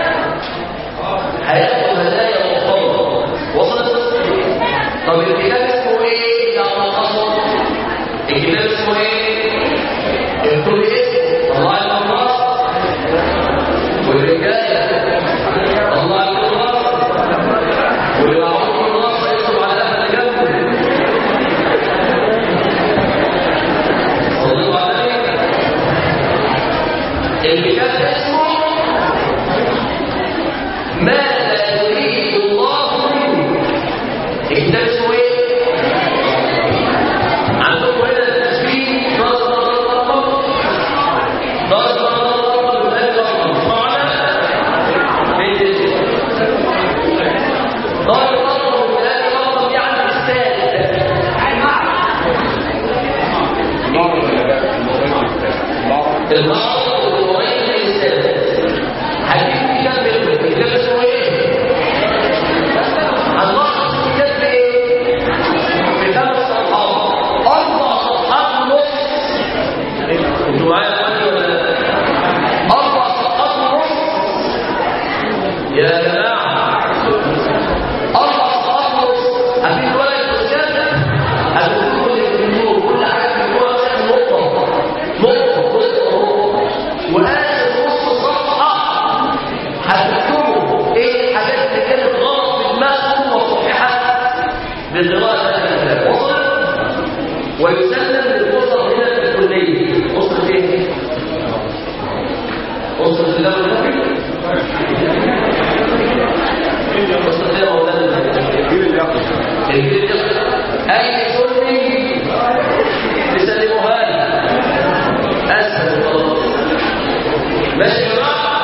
هياخد هدايا محترمة وصلت طب الكتاب اسمه ايه يا مقصر الكتاب اسمه ايه اكتب اسمه طلع القناص والرجاله طلع القناص واللي معه القناص يكتب على اهل جنبه صلوا على النبي الكتاب اسمه ما لا يريد الله منه الكتاب اسمه ايه عندكم هنا التسبيح نظر نظر نظر نظر نظر معنا في نظر نظر نظر يعني الثالث المعرض والمعين الثالث هديك كتاب الكتاب اسمه ايه هنلاحظ كتاب ايه كتاب الصفحات اربع صفحات ونص انتوا معايا دلوقتي ولا لا؟ اربع صفحات ونص يا جماعه اربع صفحات ونص هديك ورقه الاستاذ هتكتبوا اللي في النور كل حاجه في النور عشان نقطه نقطه نقطه واخر نص صفحه هتكتبوا ايه الحاجات اللي كانت غلط في دماغكم وصححت بقراءه هذا الكتاب وصل ويسلم للاسر هنا في الكليه اسره ايه؟ اسره الله والنبي اسره الله مولانا الجيل اي سني تسلموها لي اسهل خلاص ماشي يا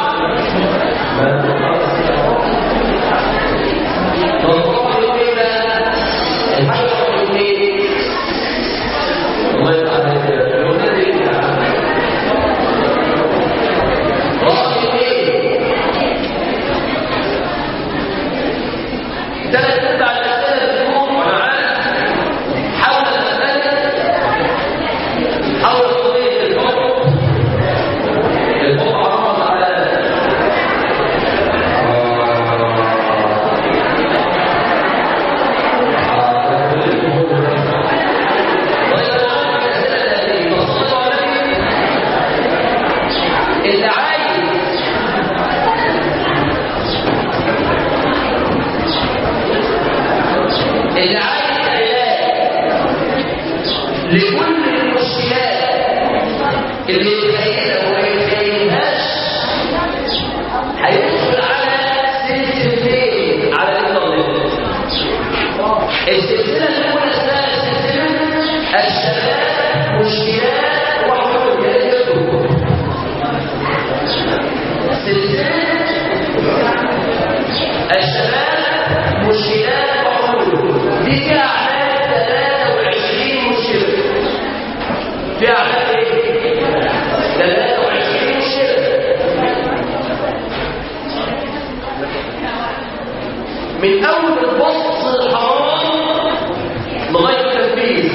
حول قضية الحكم الحكم عرض على اللي عايز اللي عايز علاج لكل المشكلات اللي يتخيلها وما يتخيلهاش هيدخل على سلسلتين على الانترنت السلسله الاولى اسمها سلسله الشباب مشكلات وحلول يا ريت تكتبوا. سلسله الشباب مشكلات وحلول دي فيها اعداد 23 مشكله فيها اعداد ايه 23 مشكله من اول البسط الحرام لغايه التنفيذ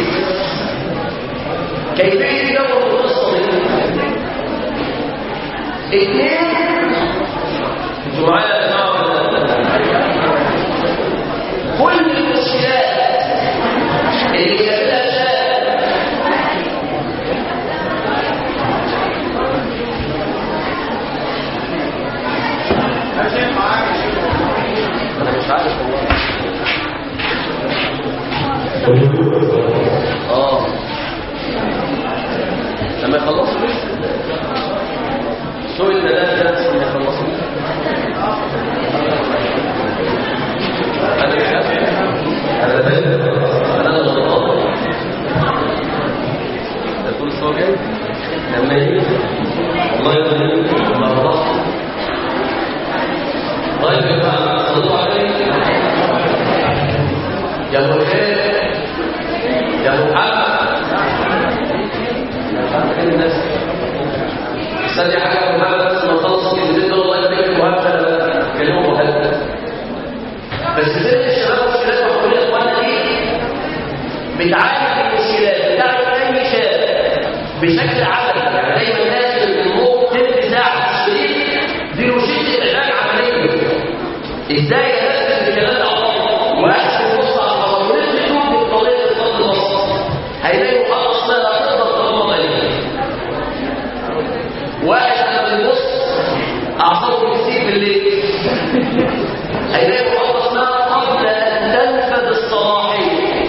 كيفيه يدور القصه دي اثنين انتوا معايا يا جماعه ولا لا؟ كل المشكلات اللي جابلها شاب انا مش عارف والله اه لما يخلصوا سوق الثلاثة بس لما يخلصوا انا مش عارف انا بنت انا غلطان تقول الصوت جاي لما يجي والله يغني ما خلصت طيب يا جماعه صلوا عليه يا ابو خير يا ابو محمد يا محمد كده الناس استني حاجه يا ابو محمد بس ما تخلص كلمتين دول الله يبارك فيك وهبدا كلمه مهدد بس زي الشباب والشباب وكل اخواننا دي بتعالج المشكلات بتعالج اي شاب بشكل عملي يعني دايما لازم الموقف ازاي ينفذ الكلام ده على الله واحد يبص على القمر ونفسه يشوف بطريقه الخط البصري هيلاقي محاضره اسمها تقدر تغمض عينيك واحد لما بيبص اعصابه بتسيب بالليل هيلاقي محاضره اسمها قبل ان تنفذ الصلاحيه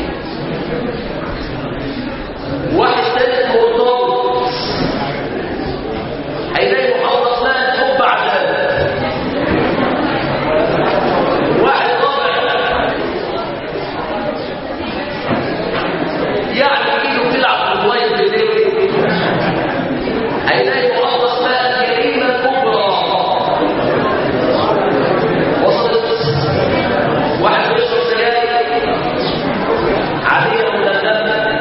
واحد ثالث مرتبط هيلاقي محاضره اسمها الحب عذاب واحد رابع يعني ايده بتلعب في الموبايل بالليل هيلاقي محاضره اسمها الجريمه الكبرى وصلت واحد بيشرب سجاير عاديه مدمره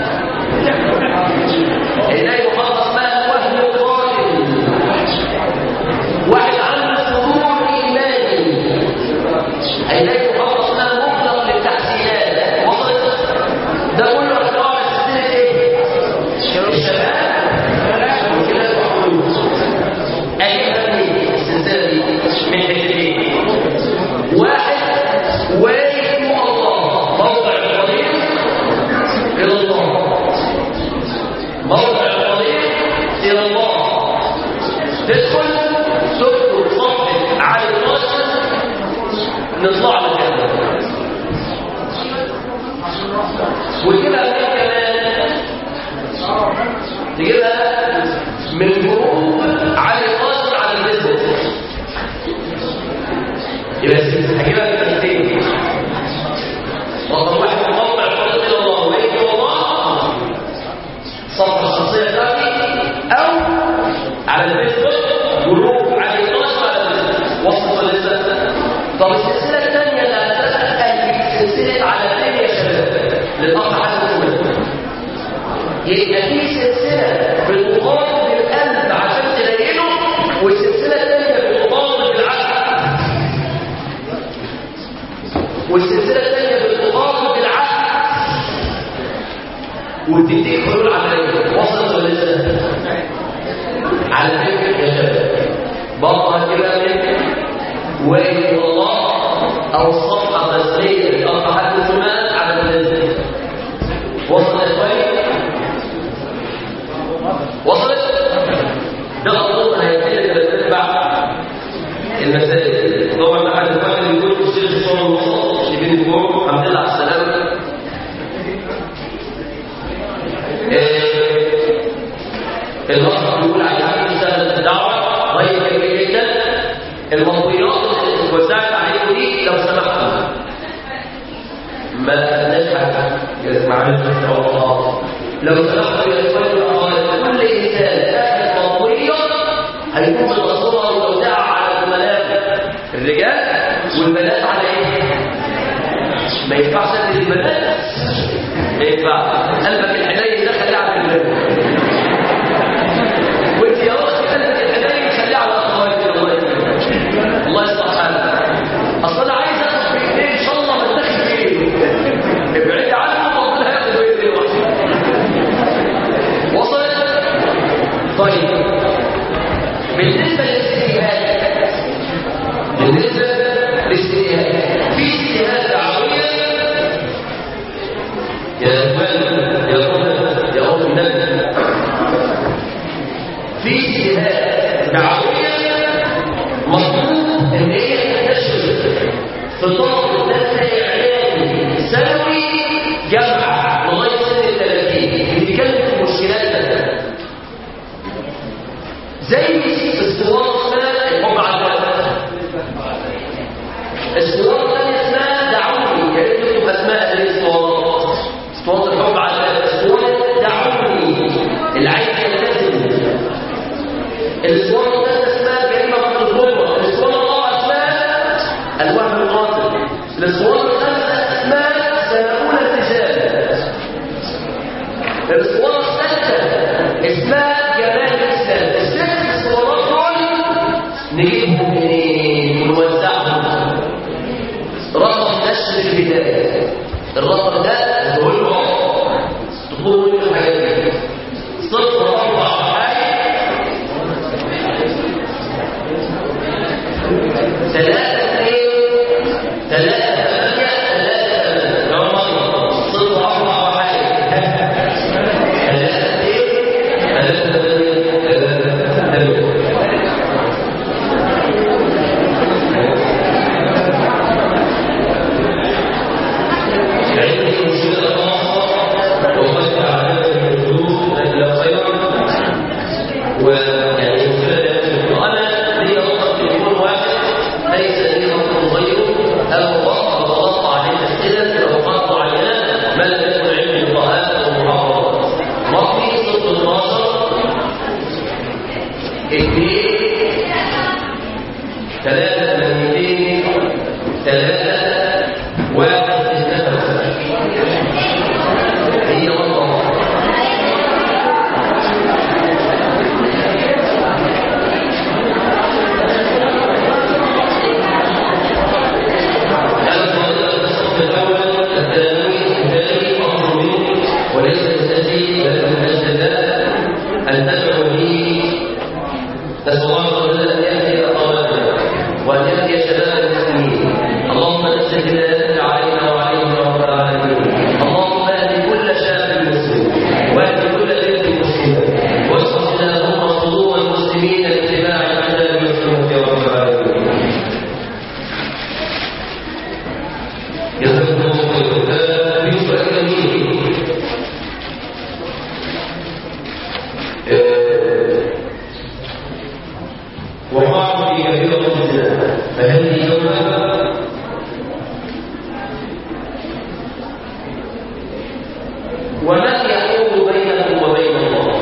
هيلاقي محاضره اسمها الوهم الظالم واحد عنده سرور ايماني هيلاقي محاضره اسمها مطلق للتحسينات وصلت ده كله اختراع سلسله ايه؟ الشباب وكده الحلول اجيبها منين السلسله دي من حتتين واحد واقف مع الله موضع الطريق الى الله موضع الطريق الى الله تدخل تكتب صفحه على الوصف نطلع لك كده وتجيبها من كمان تجيبها من جروب على الوصف على الفيسبوك يبقى هجيبها من حاجتين رقم واحد موضع الطريق الى الله ويجي الله صفحه الشخصيه بتاعتي او على الفيسبوك جروب على الوصف على الفيسبوك وصف لسه طب السلسله الثانيه اللي هتسال سلسله على فين يا شباب للاخ حسن اسمه يبقى في سلسله بالمقابل بالقلب عشان تلينه والسلسله الثانيه بالمقابل بالعقل والسلسله الثانيه بالمقابل بالعقل وتديك حلول عمليه وصلت ولا لسه؟ على فكره يا شباب برضه كده من وإن الله أو الصفحة التسلية لأربع حد زمان على النزل وصلت شوية؟ وصلت؟ ده أظن هيبتدي ثلاث أرباع المسائل طبعا أحد الواحد يقول الشيخ الصور الوسط شايفين الجمهور الحمد لله على السلامة الوسط بيقول عايزين نشتغل في الدعوة رأي جميل جدا المطويات اللي وزعت عليكم دي لو سمحتوا ما نجحت معلش الله لو سمحتوا يا اخواني الاخوات كل انسان اخذ مطويه هيكون الصوره الموزعه على المنابر الرجال والبنات على ايه؟ ما ينفعش ادي البنات ما ينفعش قلبك الحنين ده خليه على البنات وانت يا اختي قلبك الحنين خليه على اخواتك الله يكرمك الله يصلح حالك اصل انا عايز اخد بايديه ان شاء الله ما اتاخد بايديه ابعدي عنه ربنا هياخد بايديه لوحده وصلت طيب بالنسبه للاستهلاك بالنسبه للاستهلاك في استهلاك دعويه يا اخوان يا اخوان يا اخوان النبي في استهلاك دعويه مطلوب ان هي تنتشر في طلب الناس اعلامي سنوي جامعه لغايه سن ال 30 بتتكلم في مشكلاتنا زي اسطوانه اسمها الحب على الوقت اسطوانه ثانيه اسمها دعوني يا ريت تكتب اسماء هذه الاسطوانات اسطوانه الحب على الوقت اسطوانه دعوني اللي عايز يلتزم الاسطوانه الثالثه اسمها جريمه الظلمه الاسطوانه الرابعه اسمها الوهم القاتل الاسطوانه الخامسه اسمها سيكون التزام الاسطوانه السادسه اسمها جمال الاسلام الست اسطوانات دول نجيبهم منين ونوزعهم رقم نشر البدايه الرقم ده هو له تطلبوا منه الحاجات دي صفر اربع حاجه ثلاثة اثنين ثلاثة ثمانيتين ثلاثة واحد اثنين هي والله الصف الأول الثاني الثاني أمر منه وليس يستجيب لكم الجزاء أن تدعو به نسأل الله عز وجل أن يهدي أقامنا وأن يهدي شباب المسلمين اللهم نزل هدايتك علينا وعليهم يا رب العالمين اللهم اهد كل شاب مسلم واهد كل بنت مسلمة واشرح اللهم صدور المسلمين لاتباع الكتاب والسنة يا رب العالمين يذكر الله يوسف الأمين وقعوا في كثيرة الزنا فهل هي توبة ومن يحول بينه وبين الله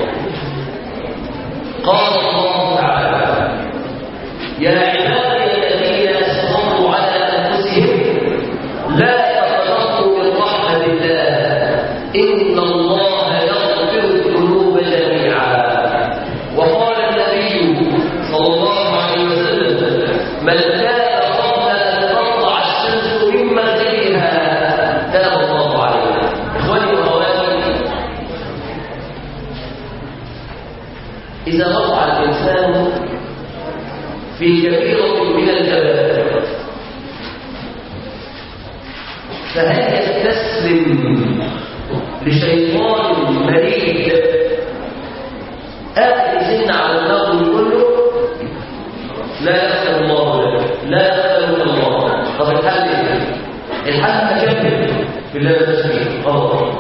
قال الله تعالى يا عبادي الذين اسرفوا على انفسهم لا تقنطوا من رحمه الله ان الله يغفر الذنوب جميعا وقال النبي صلى الله عليه وسلم من كان قبل ان تطلع الشمس من مغربها تاب الله عليه اخواني واخواتي اذا وقع الانسان في كبيره من الكبائر فهل يستسلم لشيطان مريد آخر سن على النار كله لا يغفر الله له لا يغفر الله طب الحل ايه؟ الحل اكمل بالله التسبيح الله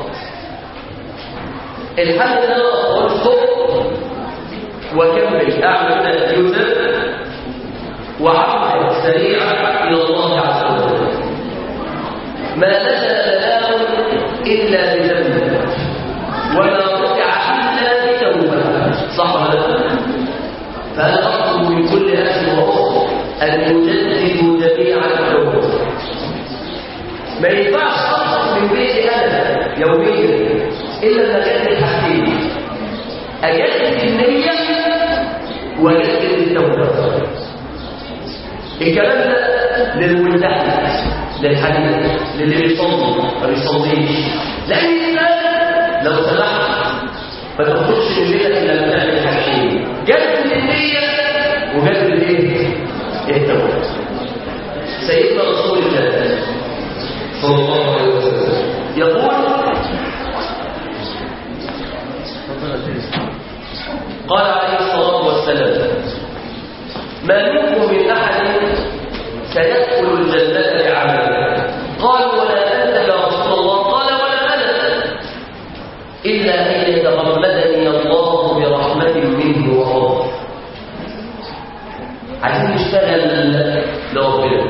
الحل ان انا اقول صوت واكمل اعمل يوسف وعمل سريعا الى الله عز وجل ما نزل بلاء الا بذنب وما رفع الا بتوبه صح ولا لا فانا اطلب من كل نفس واخرى ان يجددوا جميعا التوبه ما ينفعش اخرج من بيتي انا يوميا الا ان اجدد حاجتين اجدد النيه واجدد التوبه الكلام ده للملتحي للحديث للي بيصلي ما بيصليش لان الانسان لو سمحت ما تخرجش من بيتك الا لما تعمل حاجتين جدد النيه وجدد ايه؟ التوبه سيدنا رسول الله صلى الله عليه وسلم يقول قال عليه الصلاه والسلام ما منكم من احد سيدخل الجنه بعمله قال ولا انت يا رسول الله قال ولا انا الا ان يتغمدني الله برحمه منه وفضل عايزين نشتغل لربنا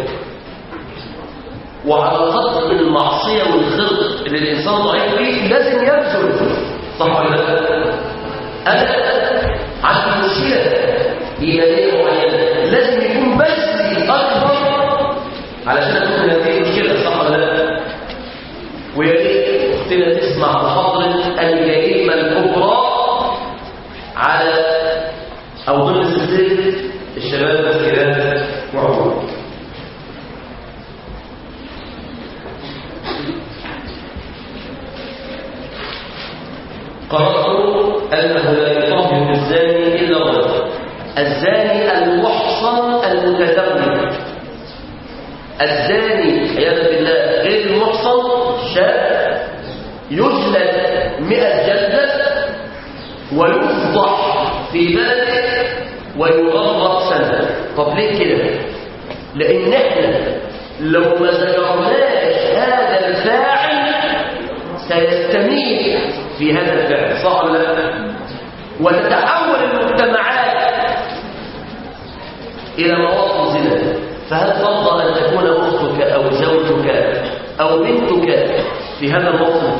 وعلى قدر المعصيه والخلق اللي الانسان ضعيف فيه لازم يبذل صح ولا لا؟ انا عندي مشكله ايمانيه معينه لازم يكون بذلي اكبر علشان تكون هذه المشكله صح ولا لا؟ ويا ريت اختنا تسمع محاضره الجريمه الكبرى على او ضمن سلسله الشباب والكلاب وعمر قرأت أنه لا يطهر الزاني إلا الله الزاني المحصن المتزوج الزاني عياذا بالله غير المحصن شاب يجلد مئة جلدة ويفضح في بلده ويغرق سنة طب ليه كده؟ لأن احنا لو ما ذكرناش هذا الفاعل سيستميت في هذا الفعل صح ولا لا وتتحول المجتمعات الى مواطن زنا فهل ترضى ان تكون اختك او زوجك او بنتك في هذا الموطن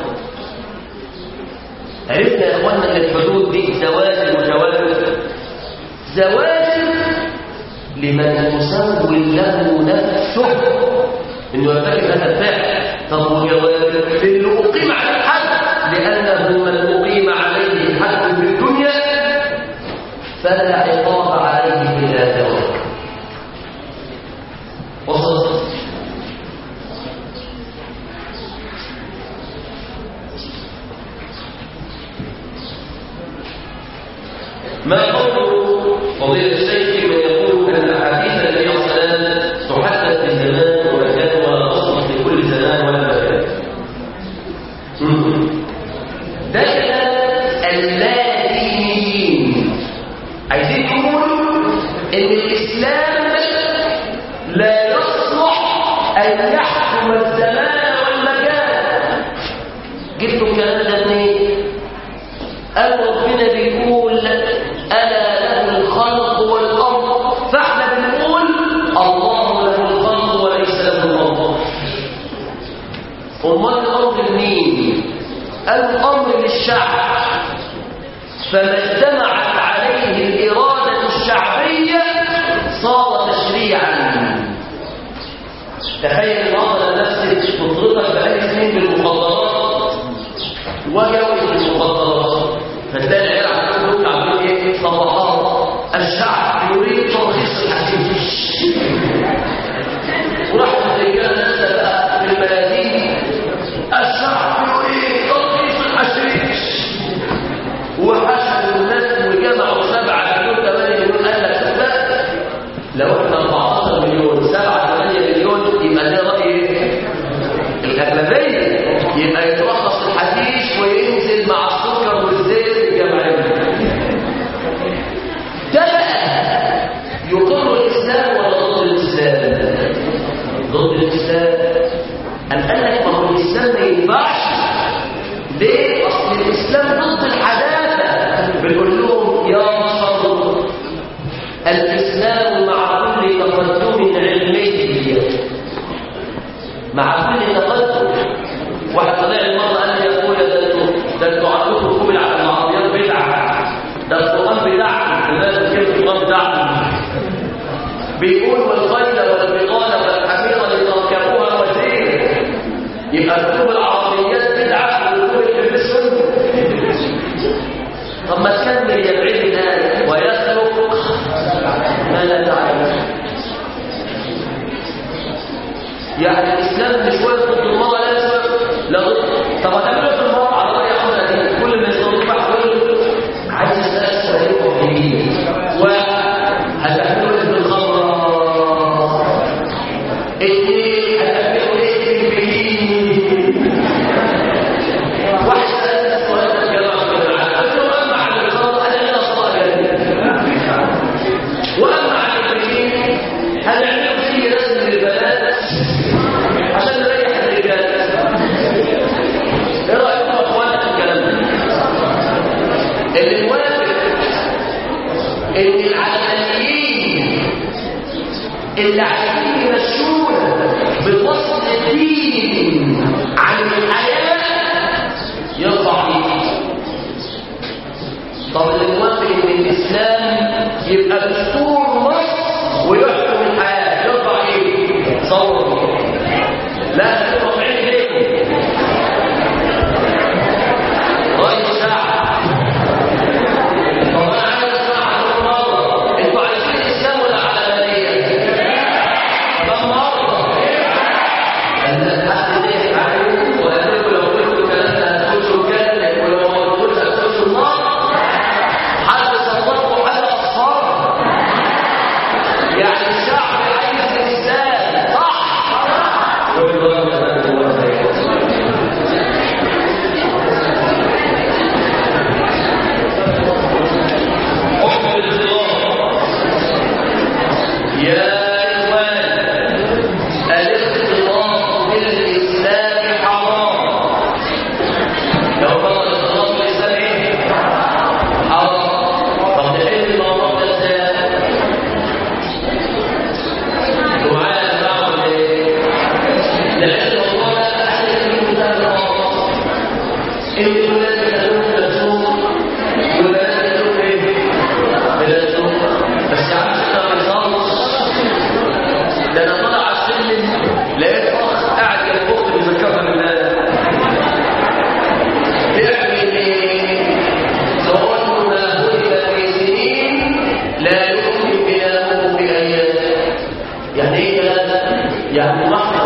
عرفنا يا اخواننا ان الحدود دي زواج وجواز زواج لمن تسول له نفسه انه يرتكب هذا الفعل طب وجواب اللي اقيم على الحد لانه من اقيم عليه الحد في الدنيا فلا عقاب عليه في الاخره وصلت ما قوله فضيلة الشيخ من يقول أن أحاديث النبي صلى الله عليه وسلم تحدث في زمان ومكان ولا تصلح في كل زمان ولا مكان. ده كلام اللادينيين عايزين يقولوا إن الإسلام لا يصلح أن يحكم الزمان والمكان. جبتوا الكلام ده منين؟ قال ربنا بيقول ألا له الخلق والأمر فاحنا بنقول الله له الخلق وليس له الأمر أمال الأمر لمين؟ الأمر للشعب فما اجتمعت عليه الإرادة الشعبية صار تشريعا تخيل النهارده نفسك تطردك بقالي سنين بالمخدرات وجوز المخدرات فتلاقي العيال عندهم عاملين ايه صفحات الشعب يريد ترخيص الحشيش وراح الرجاله نازله بقى في الميادين الشعب يريد ترخيص الحشيش وحشدوا الناس وجمعوا سبعة مليون ثمانية مليون قال لك لا لو احنا 14 مليون 7 8 مليون يبقى ده رأي ايه؟ الأغلبية يبقى يترخص الحشيش وينزل مع السكر والزيت الجمعية ده بقى يقر الإسلام ولا ضد الإسلام؟ ضد الإسلام أم قال لك ما هو الإسلام ما ينفعش ليه؟ أصل الإسلام ضد الحداثة بنقول لهم يا بشر الإسلام مع كل تقدم علمي مع كل تقدم واحد طلع المرة قال لي يا اخويا ده انتوا ده انتوا عندكم ركوب العربيات بدعة ده القرآن بدعة لازم كلمة القرآن بدعة بيقول والخيل والبغال والحمير لتركبوها وزير يبقى ركوب العربيات بدعة وركوب الإبل سنة طب ما تكمل يا بعيد الآية ويخلق ما لا تعلم يعني الإسلام مش واقف ضد المرأة لا يسوى لا ضد طب هتعملوا في المرأة على رأي أحمد دي كل ما يستضيف أحوال عايز يسأل سؤالين مهمين وهتعملوا إيه بالخمرة اثنين هتعملوا إيه بالبهيم واحد سأل السؤال ده يا جماعة قلت له أما عن الخمرة أنا لا صلاة وأما عن البهيم هنعمل فيه رسم للبنات عشان نريح الرجال ايه رايكم يا اخوانا في الكلام ده اللي موافق ان العلمانيين اللي عايزين يمشونا بفصل الدين عن الحياه يرفع ايده طب اللي موافق ان الاسلام يبقى دستور مصر ويحكم الحياه يرفع ايده صور لا تكون رافعين ايديكم راي الشعب طب انا عايز اسمع عنكم مره انتوا عايزين الاسلام ولا علمانيه؟ طب مره ان حد يضحك عليكم وقال لكم لو قلتوا الكلام ده هتخشوا الجنه ولو ما قلتوش هتخشوا النار حد صدقوا حد اصفر يعني الشعب عايز الاسلام صح يعني لحظة